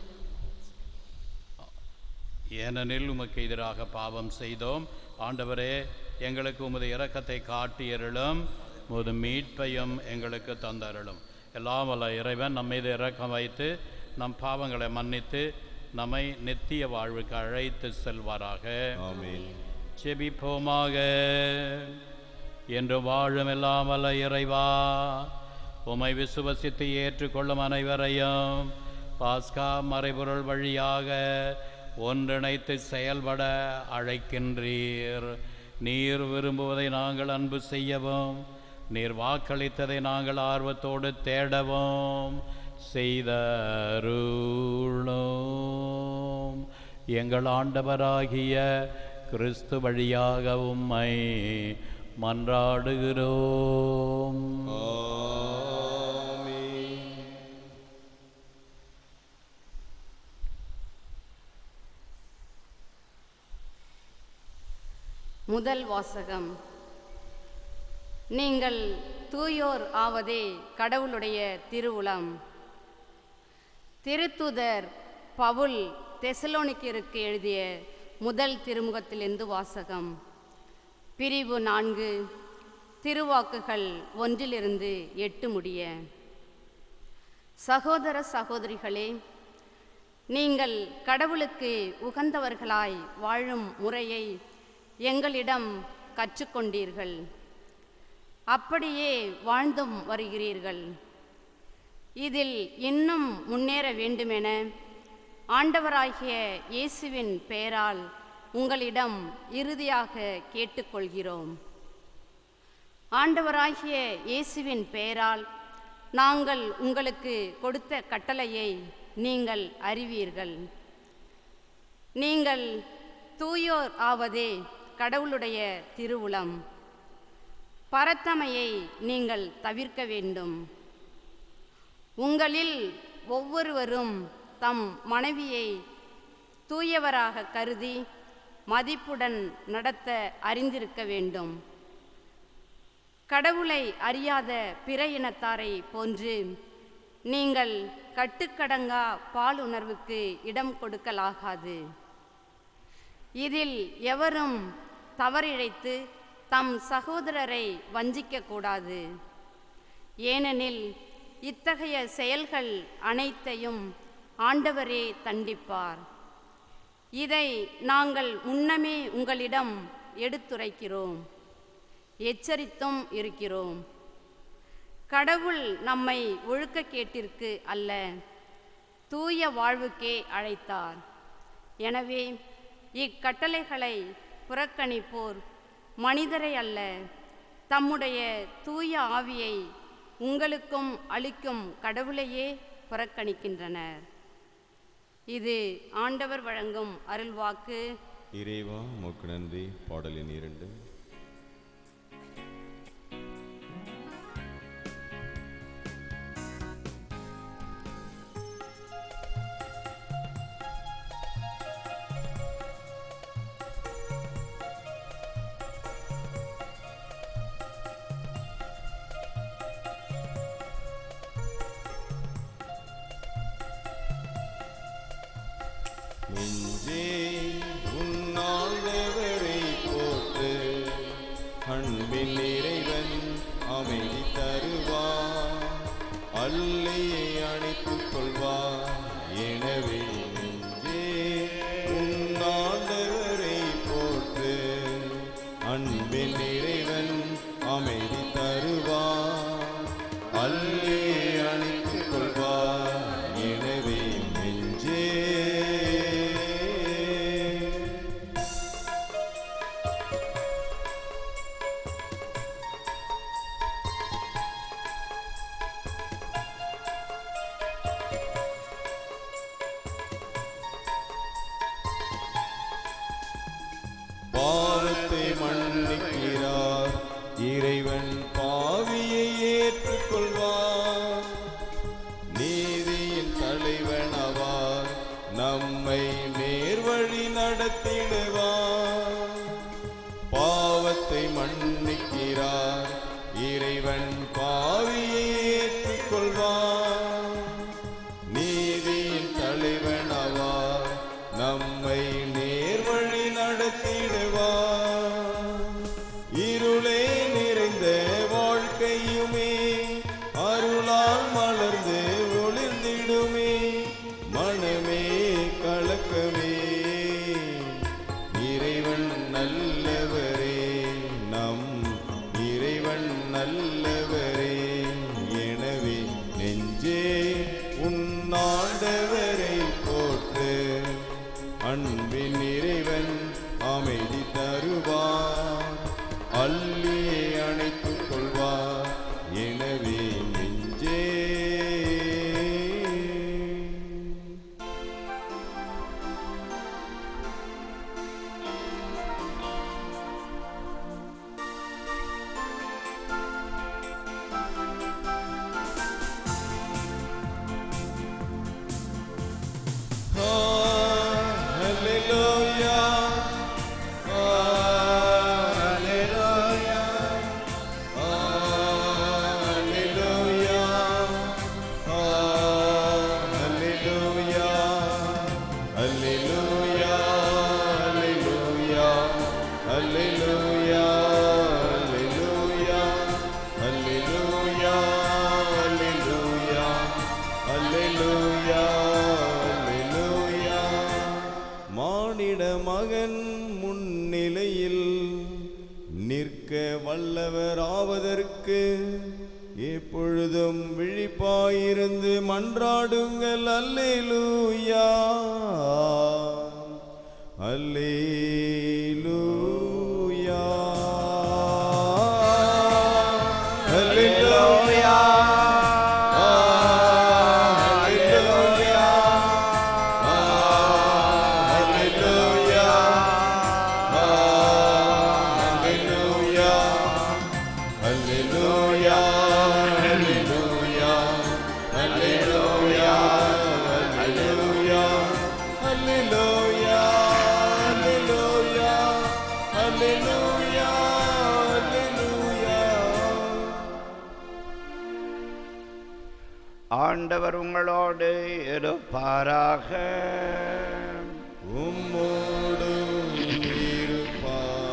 ஏனெனில் உமக்கு எதிராக பாவம் செய்தோம் ஆண்டவரே எங்களுக்கு உமது இரக்கத்தை காட்டியருளும் உமது மீட்பையும் எங்களுக்கு தந்தருளும் எல்லாம் வல்ல இறைவன் நம் மீது இரக்கம் வைத்து நம் பாவங்களை மன்னித்து நம்மை நித்திய வாழ்வுக்கு அழைத்து செல்வாராக ஆமென் செபிப்போமாக என்று வாழும் எல்லாம் வல்ல இறைவா உமை விசுவசித்து ஏற்றுக்கொள்ளும் அனைவரையும் பாஸ்கா மறைபொருள் வழியாக ஒன்றிணைத்து செயல்பட அழைக்கின்றீர் நீர் விரும்புவதை நாங்கள் அன்பு செய்யவும் நீர் வாக்களித்ததை நாங்கள் ஆர்வத்தோடு தேடவும் செய்தருளோம் எங்கள் ஆண்டவராகிய கிறிஸ்து வழியாக உம்மை மன்றாடுகிறோம் ஆமென் முதல் வாசகம் நீங்கள் தூயோர் ஆவதே கடவுளுடைய திருவுளம் திருத்துதர் பவுல் தெசலோனிக்கருக்கு எழுதிய முதல் திருமுகத்திலிருந்து வாசகம் பிரிவு நான்கு திருவாக்குகள் ஒன்றிலிருந்து எட்டு முடிய சகோதர சகோதரிகளே நீங்கள் கடவுளுக்கு உகந்தவர்களாய் வாழும் முறையை எங்களிடம் கற்றுக்கொண்டீர்கள் அப்படியே வாழ்ந்தும் வருகிறீர்கள் இதில் இன்னும் முன்னேற வேண்டுமென ஆண்டவராகிய இயேசுவின் பெயரால் உங்களிடம் இறுதியாக கேட்டுக்கொள்கிறோம் ஆண்டவராகிய இயேசுவின் பெயரால் நாங்கள் உங்களுக்கு கொடுத்த கட்டளையை நீங்கள் அறிவீர்கள் நீங்கள் தூயோர் ஆவதே கடவுளுடைய திருவுளம் பரத்தமையை நீங்கள் தவிர்க்க வேண்டும் உங்களில் ஒவ்வொருவரும் தம் மனைவியை தூயவராக கருதி மதிப்புடன் நடத்த அறிந்திருக்க வேண்டும் கடவுளை அறியாத பிற இனத்தாரை போன்று நீங்கள் கட்டுக்கடங்கா பாலுணர்வுக்கு இடம் கொடுக்கலாகாது இதில் எவரும் தவறிழைத்து தம் சகோதரரை வஞ்சிக்கக்கூடாது ஏனெனில் இத்தகைய செயல்கள் அனைத்தையும் ஆண்டவரே தண்டிப்பார் இதை நாங்கள் முன்னமே உங்களிடம் எடுத்துரைக்கிறோம் எச்சரித்தும் இருக்கிறோம் கடவுள் நம்மை ஒழுக்கக்கேட்டிற்கு அல்ல தூய வாழ்வுக்கே அழைத்தார் எனவே இக்கட்டளைகளை புறக்கணிப்போர் மனிதரை அல்ல தம்முடைய தூய ஆவியை உங்களுக்கும் அளிக்கும் கடவுளையே புறக்கணிக்கின்றனர் இது ஆண்டவர் வழங்கும் அருள்வாக்கு இறைவா உமக்கு நன்றி பாடலின் இரண்டு நெஞ்சே உன்னாண்டவரை போற்று அன்பின் இறைவன் அமைதி தருவார் அல்லையை அணைத்துக் கொள்வார் எனவே நெஞ்சே உன்னாண்டவரை போற்று அன்பின் இறைவன் அமைதி தருவார் அல்லையை அணைத்துக் கொள்வார் எனவே நெஞ்சே பாவத்தை மன்னிக்கிறார் இறைவன் பாவியை ஏற்றுக்கொள்வார் நீதியின் தலைவனவார் நம்மை நேர்வழி நடத்திடுவார் பாவத்தை மன்னிக்கிறார் இறைவன் பாவியை ஏற்றுக்கொள்வார் நீதியின் தலைவனவார் நம்மை நேர்வழி நடத்திடுவார் இருளே நிறைந்த வாழ்க்கையுமே அருளால் மலர்ந்து ஒளிர்ந்திடுமே மனமே கலக்கமே இறைவன் நல்லவரே நம் இறைவன் நல்லவரே எனவே நெஞ்சே உன்னாண்டவரை போற்று அன்பின் இறைவன் அமைதி தருவார் அல்லியை அணைத்துக் கொள்வார் எனவே நெஞ்சே Hallelujah. Hallelujah. Hallelujah. Hallelujah. Hallelujah. Hallelujah. Hallelujah. Hallelujah. Hallelujah. Hallelujah. Hallelujah. Hallelujah. மானிட மகன் முன்னிலையில் நிற்க வல்லவராவதற்கு எப்பொழுதும் விழிப்பாயிருந்து மன்றாடுங்கள் அல்லேலூயா அல்லேலூயா அல்லேலூயா அல்லேலூயா ஆண்டவர் உங்களோடு இருப்பாராக உம்மோடும் இருப்பாராக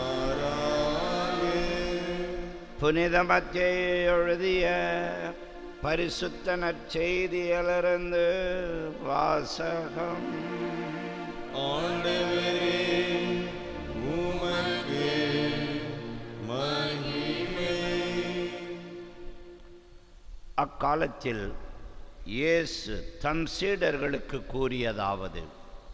புனித மத்தியை எழுதிய பரிசுத்த நற்செய்தியிலிருந்து வாசகம் ஆண்டவரே உமக்கு மகிமை அக்காலத்தில் இயேசு தம் சீடர்களுக்கு கூறியதாவது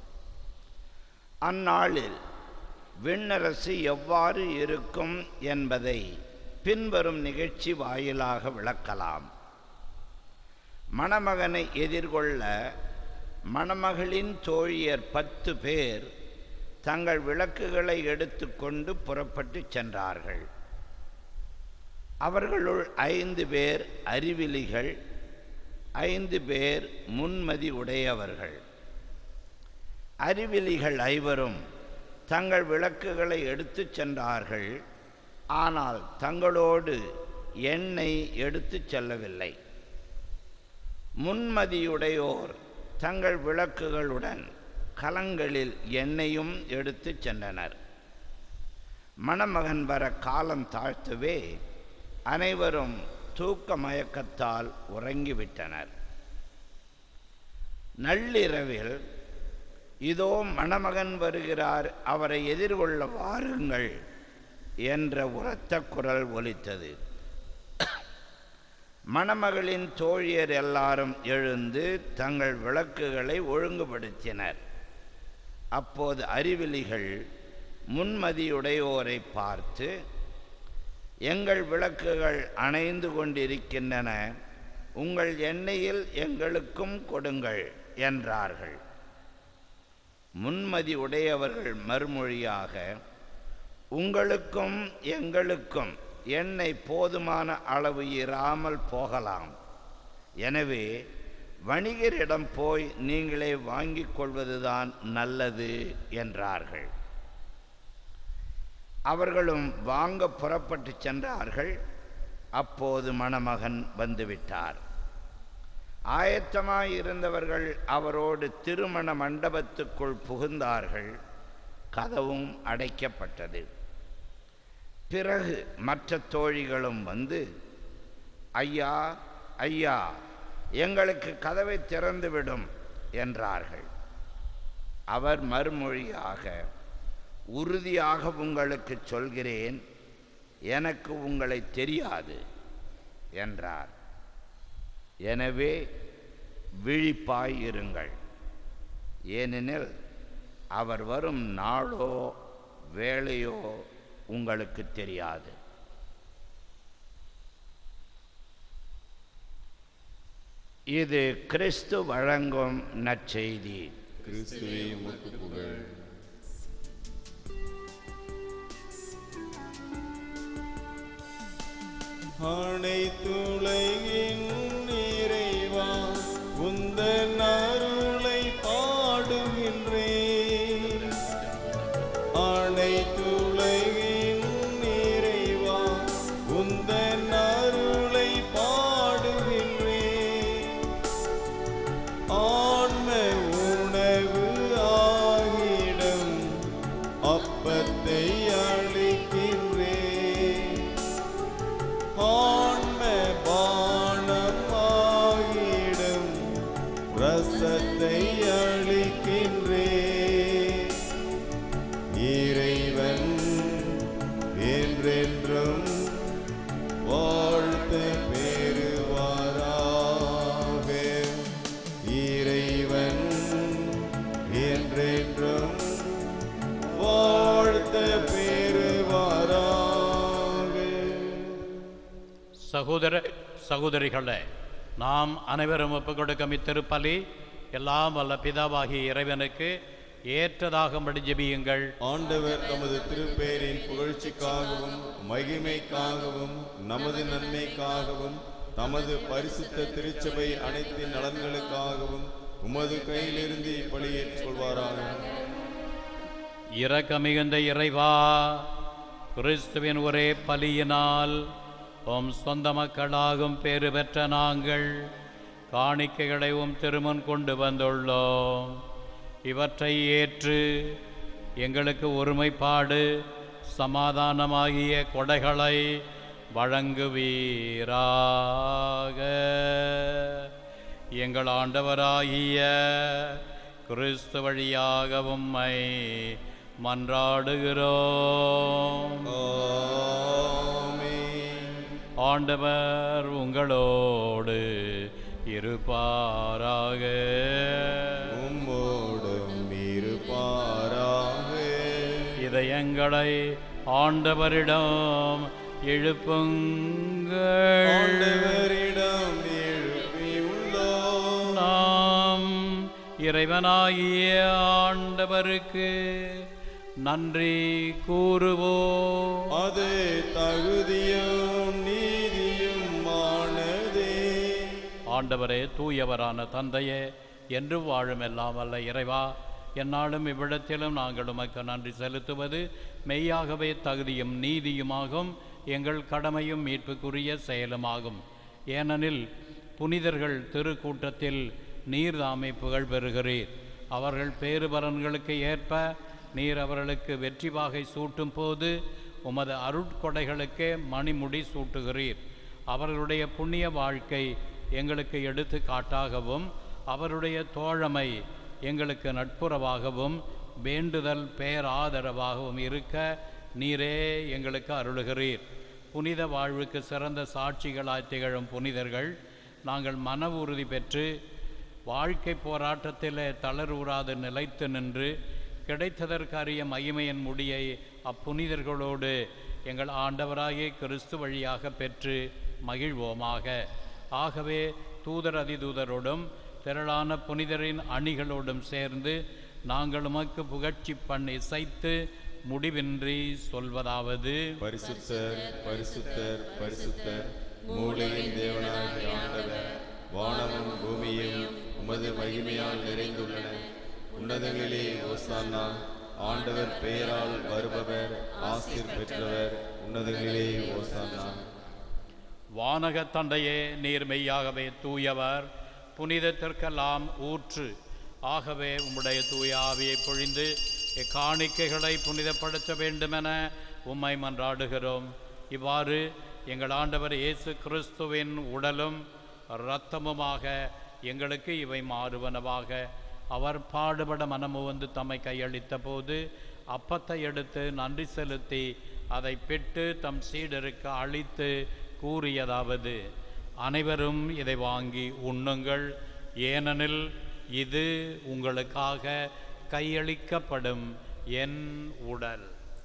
அந்நாளில் விண்ணரசு எவ்வாறு இருக்கும் என்பதை பின்வரும் நிகழ்ச்சி வாயிலாக விளக்கலாம் மணமகனை எதிர்கொள்ள மணமகளின் தோழியர் பத்து பேர் தங்கள் விளக்குகளை எடுத்துக்கொண்டு புறப்பட்டுச் சென்றார்கள் அவர்களுள் ஐந்து பேர் அறிவிலிகள் ஐந்து பேர் முன்மதி உடையவர்கள் அறிவிலிகள் ஐவரும் தங்கள் விளக்குகளை எடுத்துச் சென்றார்கள் ஆனால் தங்களோடு எண்ணெய் எடுத்துச் செல்லவில்லை முன்மதியுடையோர் தங்கள் விளக்குகளுடன் கலங்களில் எண்ணெயும் எடுத்துச் சென்றனர் மணமகன் வர காலம் தாழ்த்தவே அனைவரும் தூக்க மயக்கத்தால் உறங்கிவிட்டனர் நள்ளிரவில் இதோ மணமகன் வருகிறார் அவரை எதிர்கொள்ள வாருங்கள் என்ற உரத்த குரல் ஒலித்தது மணமகளின் தோழியர் எல்லாரும் எழுந்து தங்கள் விளக்குகளை ஒழுங்குபடுத்தினர் அப்போது அறிவிலிகள் முன்மதியுடையோரை பார்த்து எங்கள் விளக்குகள் அணைந்து கொண்டிருக்கின்றன உங்கள் எண்ணெயில் எங்களுக்கும் கொடுங்கள் என்றார்கள் முன்மதி உடையவர்கள் மறுமொழியாக உங்களுக்கும் எங்களுக்கும் எண்ணெய் போதுமான அளவு இராமல் போகலாம் எனவே வணிகரிடம் போய் நீங்களே வாங்கிக் கொள்வதுதான் நல்லது என்றார்கள் அவர்களும் வாங்க புறப்பட்டு சென்றார்கள் அப்போது மணமகன் வந்துவிட்டார் ஆயத்தமாயிருந்தவர்கள் அவரோடு திருமண மண்டபத்துக்குள் புகுந்தார்கள் கதவும் அடைக்கப்பட்டது பிறகு மற்ற தோழிகளும் வந்து ஐயா ஐயா எங்களுக்கு கதவை திறந்துவிடும் என்றார்கள் அவர் மறுமொழியாக உறுதியாக உங்களுக்கு சொல்கிறேன் எனக்கு உங்களை தெரியாது என்றார் எனவே விழிப்பாய் இருங்கள் ஏனெனில் அவர் வரும் நாளோ வேளையோ உங்களுக்கு தெரியாது இது கிறிஸ்து வழங்கும் நற்செய்தி கிறிஸ்துவே உமக்கு புகழ் அனைத்துலகின் நிறைவா உந்தன் அருளை பாடுகின்றேன் அனைத்துலகின் நிறைவா உந்தன் அருளை பாடுகின்றேன் ஆன்ம உணவு ஆகிடும் அப்பத்தை அளிக்கின்றேன் ஆன்ம பானம் ஆகிடும் ரசத்தை அளிக்கின்றேன் இறைவன் என்றென்றும் வாழ்த்து பெறுவாராக இறைவன் என்றென்றும் வாழ்த்து பெறுவாராக சகோதர சகோதரிகளே நாம் அனைவரும் ஒப்புக் கொடுக்கும் இத்திருப்பலி எல்லாம் வல்ல பிதாவாகிய இறைவனுக்கு ஏற்றதாகும்படி ஜெபியுங்கள் ஆண்டவர் தமது திருப்பெயரின் புகழ்ச்சிக்காகவும் மகிமைக்காகவும் நமது நன்மைக்காகவும் தமது பரிசுத்த திருச்சபை அனைத்தின் நலன்களுக்காகவும் உமது கையிலிருந்து இப்பலியேற்றுக் கொள்வாராக இரக்கமிகுந்த இறைவா கிறிஸ்துவின் ஒரே பலியினால் உம் சொந்த மக்களாகும் பேறு பெற்ற நாங்கள் காணிக்கைகளை உம் திருமுன் கொண்டு வந்துள்ளோம் இவற்றை ஏற்று எங்களுக்கு ஒருமைப்பாடு சமாதானமாகிய கொடைகளை வழங்குவீராக எங்கள் ஆண்டவராகிய கிறிஸ்து வழியாக உம்மை மன்றாடுகிறோம் ஆமென். ஆண்டவர் உங்களோடு இருப்பாராக உம்மோடும் இருப்பாராக இதயங்களை ஆண்டவரிடம் எழுப்புங்கள் ஆண்டவரிடம் எழுப்பியுள்ளோம் நாம் இறைவனாகிய ஆண்டவருக்கு நன்றி கூறுவோம் அது தகுதியும் நீதியுமானதே ஆண்டவரே தூயவரான தந்தையே என்று வாழும் எல்லாம் அல்ல இறைவா என்னாலும் இவ்விடத்திலும் நாங்கள் உமக்கு நன்றி செலுத்துவது மெய்யாகவே தகுதியும் நீதியுமாகும் எங்கள் கடமையும் மீட்புக்குரிய செயலுமாகும் ஏனெனில் புனிதர்கள் திருக்கூட்டத்தில் நீர்தாமை புகழ் பெறுகிறீர் அவர்கள் பேறுபலன்களுக்கு ஏற்ப நீர் அவர்களுக்கு வெற்றி வாகை சூட்டும் போது உமது அருட்கொடைகளுக்கே மணிமுடி சூட்டுகிறீர் அவர்களுடைய புண்ணிய வாழ்க்கை எங்களுக்கு எடுத்துக்காட்டாகவும் அவருடைய தோழமை எங்களுக்கு நட்புறவாகவும் வேண்டுதல் பேராதரவாகவும் இருக்க நீரே எங்களுக்கு அருளுகிறீர் புனித வாழ்வுக்கு சிறந்த சாட்சிகளாய் திகழும் புனிதர்கள் நாங்கள் மன உறுதி பெற்று வாழ்க்கை போராட்டத்திலே தளர்வுறாது நிலைத்து நின்று கிடைத்ததற்கரிய மகிமையின் முடியை அப்புனிதர்களோடு எங்கள் ஆண்டவராகிய கிறிஸ்து வழியாக பெற்று மகிழ்வோமாக ஆகவே தூதர் அதிதூதரோடும் திரளான புனிதரின் அணிகளோடும் சேர்ந்து நாங்கள் உமக்கு புகழ்ச்சி பண்ணி இசைத்து முடிவின்றி சொல்வதாவது பரிசுத்தர் பரிசுத்தர் பரிசுத்தர் மூளையின் தேவனாகிய ஆண்டவர் வானமும் பூமியும் உமது மகிமையால் நிறைந்துள்ளன உன்னதங்களிலே ஓசானா ஆண்டவர் பெயரால் வருபவர் ஆசிர் பெற்றவர் உன்னதங்களிலே ஓசானா வானகத் தந்தையே நீர் மெய்யாகவே தூயவர் புனிதத்திற்கெல்லாம் ஊற்று ஆகவே உம்முடைய தூய ஆவியை பொழிந்து இக்காணிக்கைகளை புனிதப்படுத்த வேண்டுமென உம்மை மன்றாடுகிறோம் இவ்வாறு எங்கள் ஆண்டவர் இயேசு கிறிஸ்துவின் உடலும் இரத்தமுமாக எங்களுக்கு இவை மாறுவனவாக அவர் பாடுபட மனமு வந்து தம்மை கையளித்த போது அப்பத்தை எடுத்து நன்றி செலுத்தி அதை பெற்று தம் சீடருக்கு அளித்து கூறியதாவது அனைவரும் இதை வாங்கி உண்ணுங்கள் ஏனெனில் இது உங்களுக்காக கையளிக்கப்படும் என் உடல்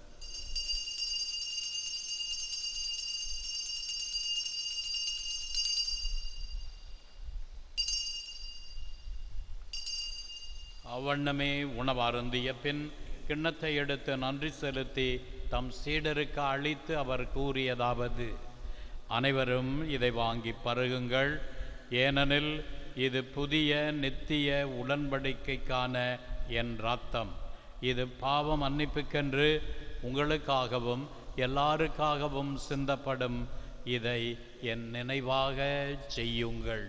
அவ்வண்ணமே உணவருந்திய பின் கிண்ணத்தை எடுத்து நன்றி செலுத்தி தம் சீடருக்கு அளித்து அவர் கூறியதாவது அனைவரும் இதை வாங்கி பருகுங்கள் ஏனெனில் இது புதிய நித்திய உடன்படிக்கைக்கான என் ரத்தம் இது பாவ மன்னிப்புக்கென்று உங்களுக்காகவும் எல்லாருக்காகவும் சிந்தப்படும் இதை என் நினைவாக செய்யுங்கள்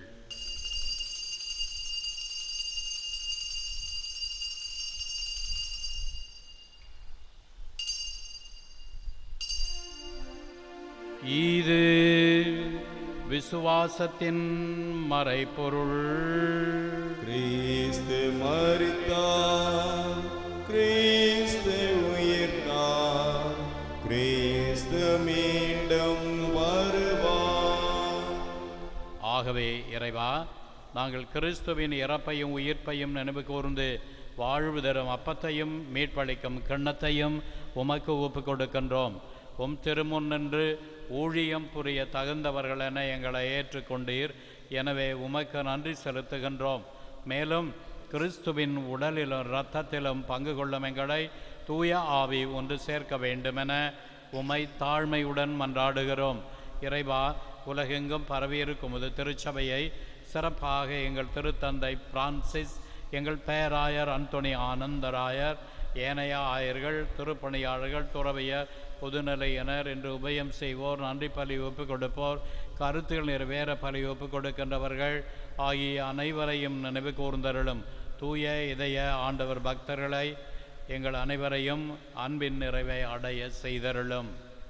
இது விசுவாசத்தின் மறைபொருள் கிறிஸ்து மரித்தார் கிறிஸ்து உயிர்த்தார் கிறிஸ்து மீண்டும் வருவார் ஆகவே இறைவா நாங்கள் கிறிஸ்துவின் இறப்பையும் உயிர்ப்பையும் நினைவு கூர்ந்து வாழ்வு தரும் அப்பத்தையும் மீட்பளிக்கும் கிண்ணத்தையும் உமக்கு ஒப்பு கொடுக்கின்றோம் உம் திருமுன் நின்று ஊழியம் புரிய தகுந்தவர்கள் என எங்களை ஏற்றுக்கொண்டீர் எனவே உமக்கு நன்றி செலுத்துகின்றோம் மேலும் கிறிஸ்துவின் உடலிலும் இரத்தத்திலும் பங்கு கொள்ளும் எங்களை தூய ஆவி ஒன்று சேர்க்க வேண்டுமென உமை தாழ்மையுடன் மன்றாடுகிறோம் இறைவா உலகெங்கும் பரவியிருக்கும் இது திருச்சபையை சிறப்பாக எங்கள் திருத்தந்தை பிரான்சிஸ் எங்கள் பேராயர் அந்தோணி ஆனந்தராயர் ஏனைய ஆயர்கள் திருப்பணியாளர்கள் துறவியர் பொதுநிலையினர் என்று உபயம் செய்வோர் நன்றி பலி ஒப்புக் கொடுப்போர் கருத்துகள் நிறைவேற பலி ஒப்புக் கொடுக்கின்றவர்கள் ஆகிய அனைவரையும் நினைவு கூர்ந்தருளும் தூய இதய ஆண்டவர் பக்தர்களை எங்கள் அனைவரையும் அன்பின் நிறைவை அடைய செய்தருளும்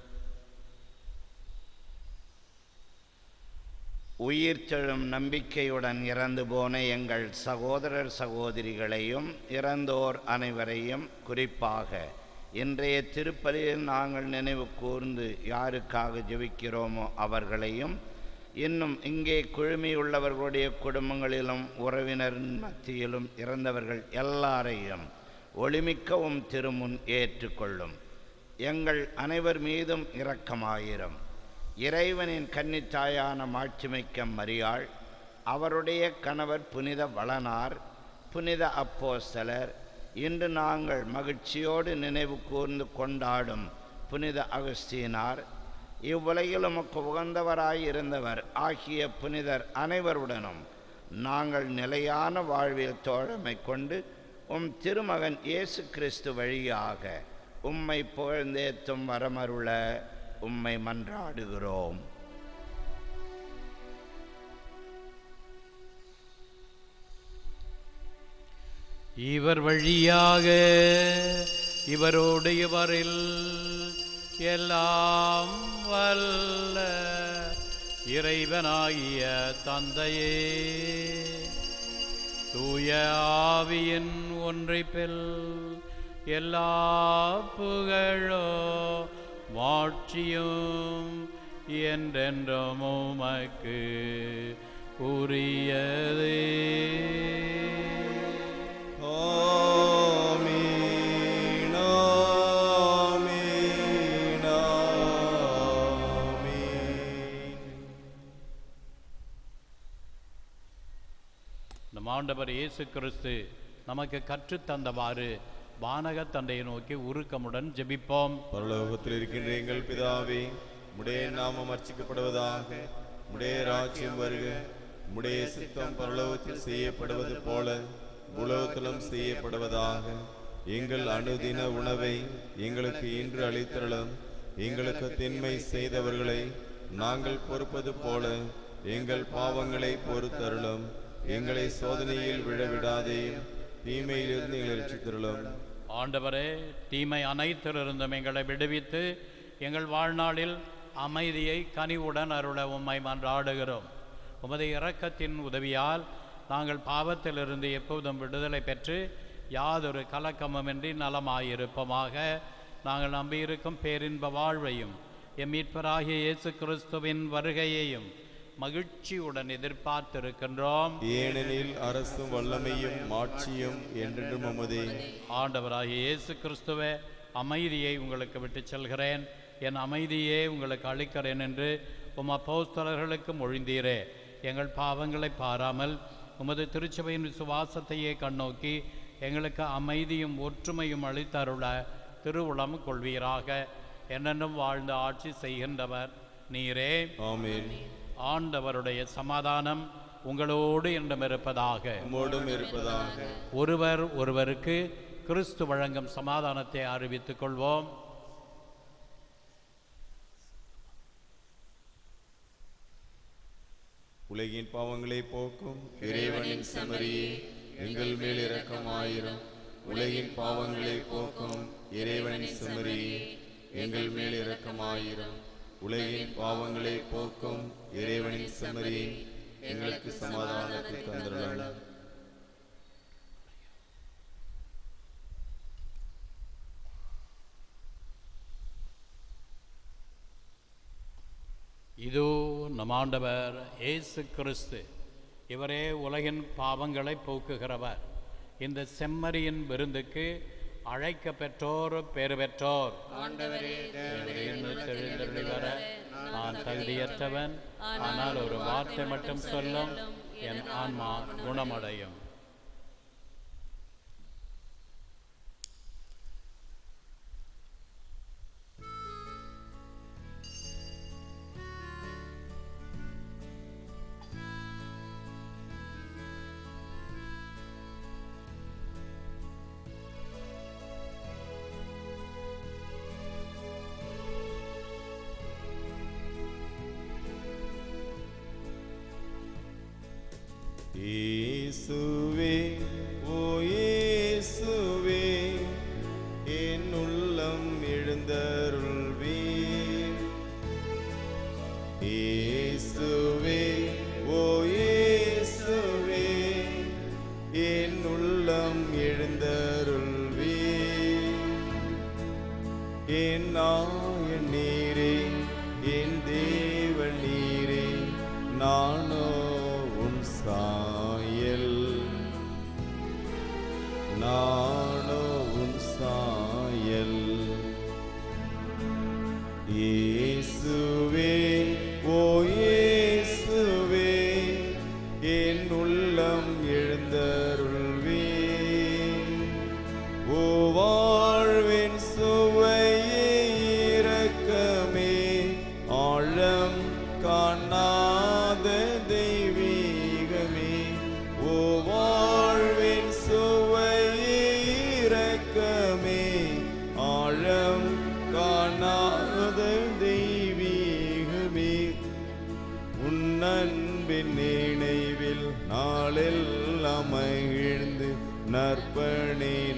உயிர்த்தெழும் நம்பிக்கையுடன் இறந்து போன எங்கள் சகோதரர் சகோதரிகளையும் இறந்தோர் அனைவரையும் குறிப்பாக இன்றைய திருப்பலியில் நாங்கள் நினைவு கூர்ந்து யாருக்காக ஜெபிக்கிறோமோ அவர்களையும் இன்னும் இங்கே குழுமியுள்ளவர்களுடைய குடும்பங்களிலும் உறவினரின் மத்தியிலும் இறந்தவர்கள் எல்லாரையும் ஒளிமிக்கவும் திருமுன் ஏற்றுக்கொள்ளும் எங்கள் அனைவர் மீதும் இரக்கமாயிரும் இறைவனின் கன்னித்தாயான மாட்சிமிக்க மரியாள் அவருடைய கணவர் புனித வளனார் புனித அப்போஸ்தலர் இன்று நாங்கள் மகிழ்ச்சியோடு நினைவு கூர்ந்து கொண்டாடும் புனித அகஸ்தீனார் இவ்வுலகில் உமக்கு உகந்தவராய் இருந்தவர் ஆகிய புனிதர் அனைவருடனும் நாங்கள் நிலையான வாழ்வில் தோழமை கொண்டு உம் திருமகன் இயேசு கிறிஸ்து வழியாக உம்மை புகழ்ந்தேத்தும் வரமருள உம்மை மன்றாடுகிறோம் இவர் வழியாக இவரோடு இவரில் எல்லாம் வல்ல இறைவனாகிய தந்தையே தூய ஆவியின் ஒன்றைப்பில் எல்லா புகழோ மாட்சியும் என்றென்றும் உமக்கு உரியதே ஆமீன் ஆமீன் ஆமீன் நம் ஆண்டவர் இயேசு கிறிஸ்து நமக்கு கற்றுத்தந்தவாறு வானக தந்தையை நோக்கி உருக்கமுடன் ஜெபிப்போம் பரலோகத்தில் இருக்கின்ற எங்கள் பிதாவே உடைய நாமம் அர்ச்சிக்கப்படுவதாக உடைய ராஜ்யம் வருக உடைய சித்தம் பரலோகத்தில் செய்யப்படுவது போல உலகத்திலும் செய்யப்படுவதாக எங்கள் அனுதின உணவை எங்களுக்கு இன்று அளித்தருளும் எங்களுக்கு தின்மை செய்தவர்களை நாங்கள் பொறுப்பது போல எங்கள் பாவங்களை பொறுத்தருளும் எங்களை சோதனையில் விழவிடாதேயும் தீமையிலிருந்து எங்களை ரட்சித்தருளும் ஆண்டவரே தீமை அனைத்திலிருந்தும் எங்களை விடுவித்து எங்கள் வாழ்நாளில் அமைதியை கனிவுடன் அருள உம்மை மன்றாடுகிறோம் உமது இரக்கத்தின் உதவியால் நாங்கள் பாவத்திலிருந்து எப்போதும் விடுதலை பெற்று யாதொரு கலக்கமுமின்றி நலமாயிருப்போமாக நாங்கள் நம்பியிருக்கும் பேரின்ப வாழ்வையும் எம் மீட்பராகிய இயேசு கிறிஸ்துவின் வருகையையும் மகிழ்ச்சியுடன் எதிர்பார்த்திருக்கின்றோம் ஏனெனில் அரசும் வல்லமையும் மாட்சியும் என்றென்றும் உமதே ஆண்டவராகிய இயேசு கிறிஸ்துவே அமைதியை உங்களுக்கு விட்டுச் செல்கிறேன் என் அமைதியே உங்களுக்கு அளிக்கிறேன் என்று உம் அப்போஸ்தலர்களுக்கு மொழிந்தீரே எங்கள் பாவங்களை பாராமல் உமது திருச்சபையின் விசுவாசத்தையே கண்ணோக்கி எங்களுக்கு அமைதியும் ஒற்றுமையும் அளித்தருள திருவுளம் கொள்வீராக என்னென்னும் வாழ்ந்து ஆட்சி செய்கின்றவர் நீரே ஆமென் ஆண்டவருடைய சமாதானம் உங்களோடு என்றும் இருப்பதாக உம்மோடும் இருப்பதாக ஒருவர் ஒருவருக்கு கிறிஸ்து வழங்கும் சமாதானத்தை அறிவித்துக் கொள்வோம் உலகின் பாவங்களை போக்கும் இறைவனின் செமரியே எங்கள் மேல் இரக்கமாயிரும் உலகின் பாவங்களை போக்கும் இறைவனின் செமரியே எங்கள் மேல் இரக்கமாயிரும் உலகின் பாவங்களை போக்கும் இறைவனின் செமரியே எங்களுக்கு சமாதானத்தை தந்துள்ளனர் இதோ நம் ஆண்டவர் இயேசு கிறிஸ்து இவரே உலகின் பாவங்களை போக்குகிறவர் இந்த செம்மறியின் விருந்துக்கு அழைக்க பெற்றோர் பேறு பெற்றோர் எழுந்தருளி வர நான் தகுதியற்றவன் ஆனால் ஒரு வார்த்தை மட்டும் சொல்லும் என் ஆன்மா குணமடையும் இயேசுவே ஓ இயேசுவே என் உள்ளம் எழுந்தருள்வீர் இயேசுவே ஓ இயேசுவே என் உள்ளம் எழுந்தருள்வீர் என் நாயன் நீரே என் தேவன் நீரே நானோ உன் சாயல் நானோ உன் சாயல் இயேசுவே ஓ இயேசுவே என் உள்ளம் எழுந்தருள்வே ஓ வாழ்வின் சுவையே இரக்கமே ஆழம் காணாத தெய்வீகமே ஓ வாழ்வின் சுவையே இரக்கமே ஆழம் காணாத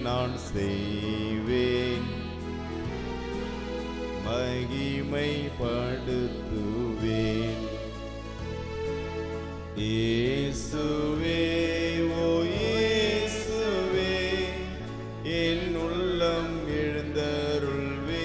நான் செய்வேன் மகிமைப்படுத்துவேன் இயேசுவே ஓ இயேசுவே என் உள்ளம் எழுந்தருள்வே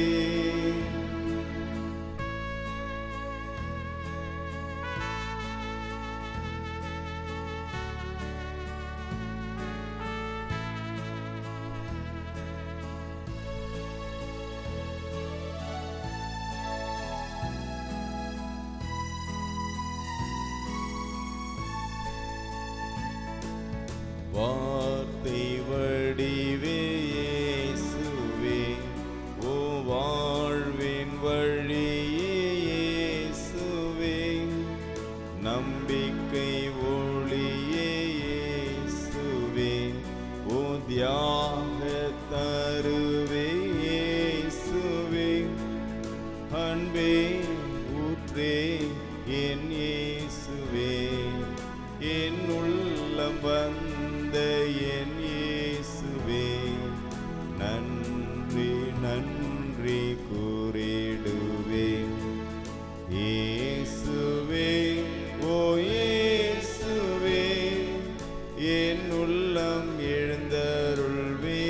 வார்த்தை வடிவே இயேசுவே ஓ வாழ்வின் வழியே இயேசுவே நம்பிக்கை ஒளியே இயேசுவே ஓ தியாக தருவே இயேசுவே அன்பே ஊற்றே என் இயேசுவே என் உள்ளம் வந்த என் இயேசுவே நன்றி நன்றி கூறிடுவேன் இயேசுவே ஓ இயேசுவே என் உள்ளம் எழுந்தருள்வே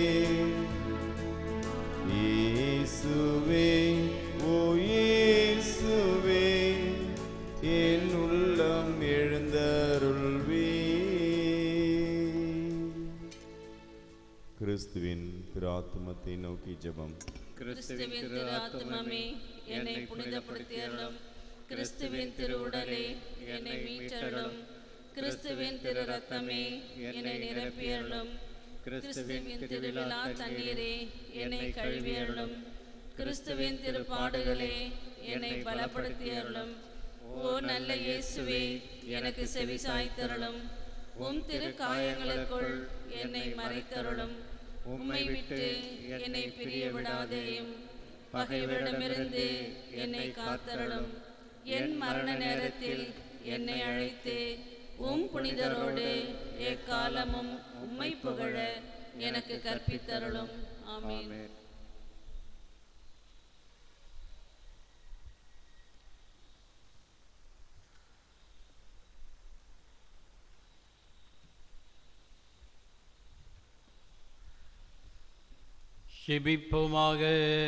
இயேசுவே ஓ இயேசுவே என் உள்ளம் எழுந்தருள்வே கிறிஸ்துவின் பிராத்மத்தை நோக்கி ஜெபம் கிறிஸ்துவின் திரு ஆத்மமே என்னை புனிதப்படுத்தியருளும் கிறிஸ்துவின் திரு உடலே என்னை மீட்டருளும் கிறிஸ்துவின் திரு ரத்தமே என்னை நிரப்பியருளும் கிறிஸ்துவின் திருவிழா தண்ணீரே என்னை கழுவியருளும் கிறிஸ்துவின் திரு பாடுகளே என்னை பலப்படுத்தியருளும் ஓ நல்ல இயேசுவே எனக்கு செவி சாய்த்தருளும் உம் திரு காயங்களுக்குள் என்னை மறைத்தருளும் உம்மை விட்டு என்னை பிரிய விடாதேயும் பகைவரிடமிருந்து என்னை காத்தருளும் என் மரண நேரத்தில் என்னை அழைத்து உம் புனிதரோடு எக்காலமும் உம்மை புகழ எனக்கு கற்பித்தருளும் ஆமென் செபிப்போமாக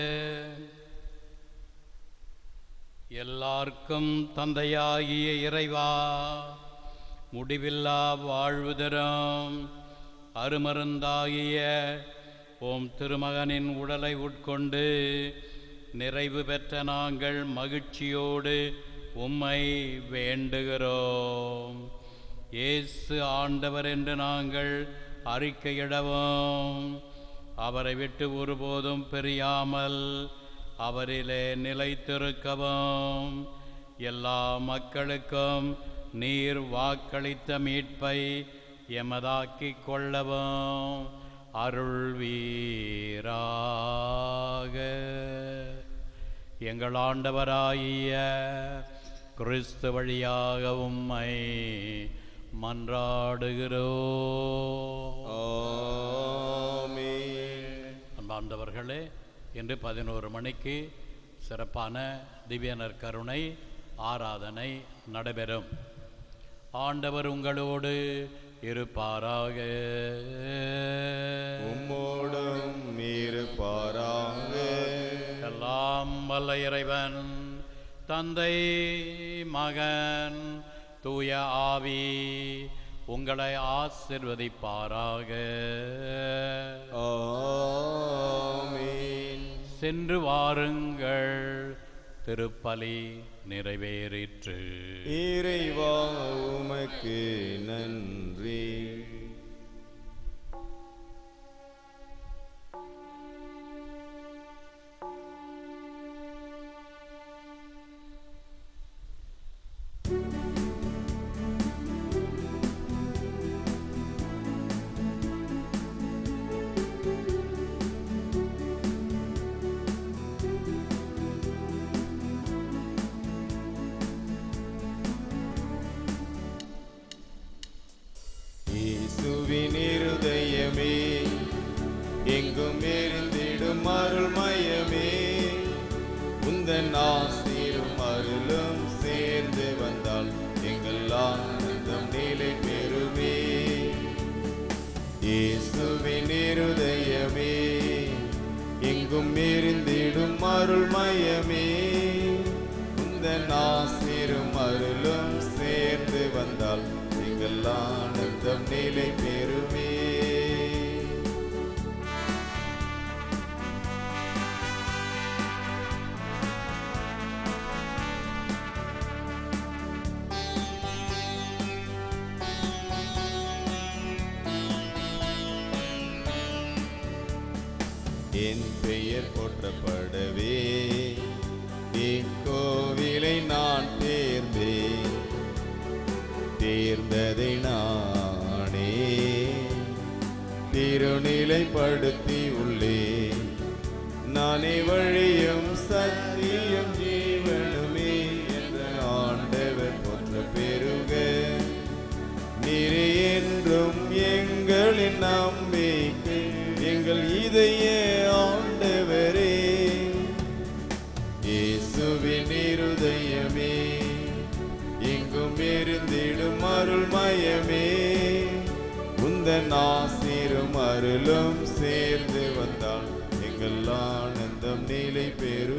எல்லார்க்கும் தந்தையாகிய இறைவா முடிவில்லா வாழ்வு தரும் அருமருந்தாகிய ஓம் திருமகனின் உடலை உட்கொண்டு நிறைவு பெற்ற நாங்கள் மகிழ்ச்சியோடு உம்மை வேண்டுகிறோம் இயேசு ஆண்டவர் என்று நாங்கள் அறிக்கையிடவும் அவரை விட்டு ஒருபோதும் பிரியாமல் அவரிலே நிலைத்திருக்கவும் எல்லா மக்களுக்கும் நீர் வாக்களித்த மீட்பை எமதாக்கிக் கொள்ளவும் அருள்வீராக எங்கள் ஆண்டவராகிய கிறிஸ்து வழியாக உம்மை மன்றாடுகிறோம் ஆமென் அன்பார்ந்தவர்களே இன்று பதினோரு மணிக்கு சிறப்பான திவ்யனர் கருணை ஆராதனை நடைபெறும் ஆண்டவர் உங்களோடு இருப்பாராக உம்மோடும் இருப்பாராக எல்லாம் வல்ல இறைவன் தந்தை மகன் தூய ஆவி உங்களை ஆசிர்வதிப்பாராக ஆமென் சென்று வாருங்கள் திருப்பலி நிறைவேறிற்று இறைவா உமக்கு நன்றி இயேசு எங்கும் எரிந்திடும் அருள் மயமே உந்தன் ஆசீரும் அருளும் சேர்ந்து வந்தால் எங்கள் ஆனந்தம் நிலை பெறுமே இயேசுவின் இருதயமே எங்கும் எரிந்திடும் அருள் மயமே உந்தன் ஆசீரும் அருளும் சேர்ந்து வந்தால் எங்கள் ஆனந்தம் நிலை பெறுமே என் பெயர் போற்றப்படவே இக்கோவிலை நான் தேர்ந்தேன் தேர்ந்ததை நானே திருநிலைப்படுத்தி உள்ளேன் நானே வழியும் சத்தியம் ஜீவனுமே என்ற ஆண்டவர் போற்ற பெருக நீரே என்றும் எங்களின் நம்பிக்கை எங்கள் இதய ஆண்டவரே இயேசுவின் இருதயமே எங்கும் எரிந்திடும் அருள் மயமே உந்தன் ஆசீரும் அருளும் சேர்ந்து வந்தால் எங்கள் ஆனந்தம் நிலை பெறும்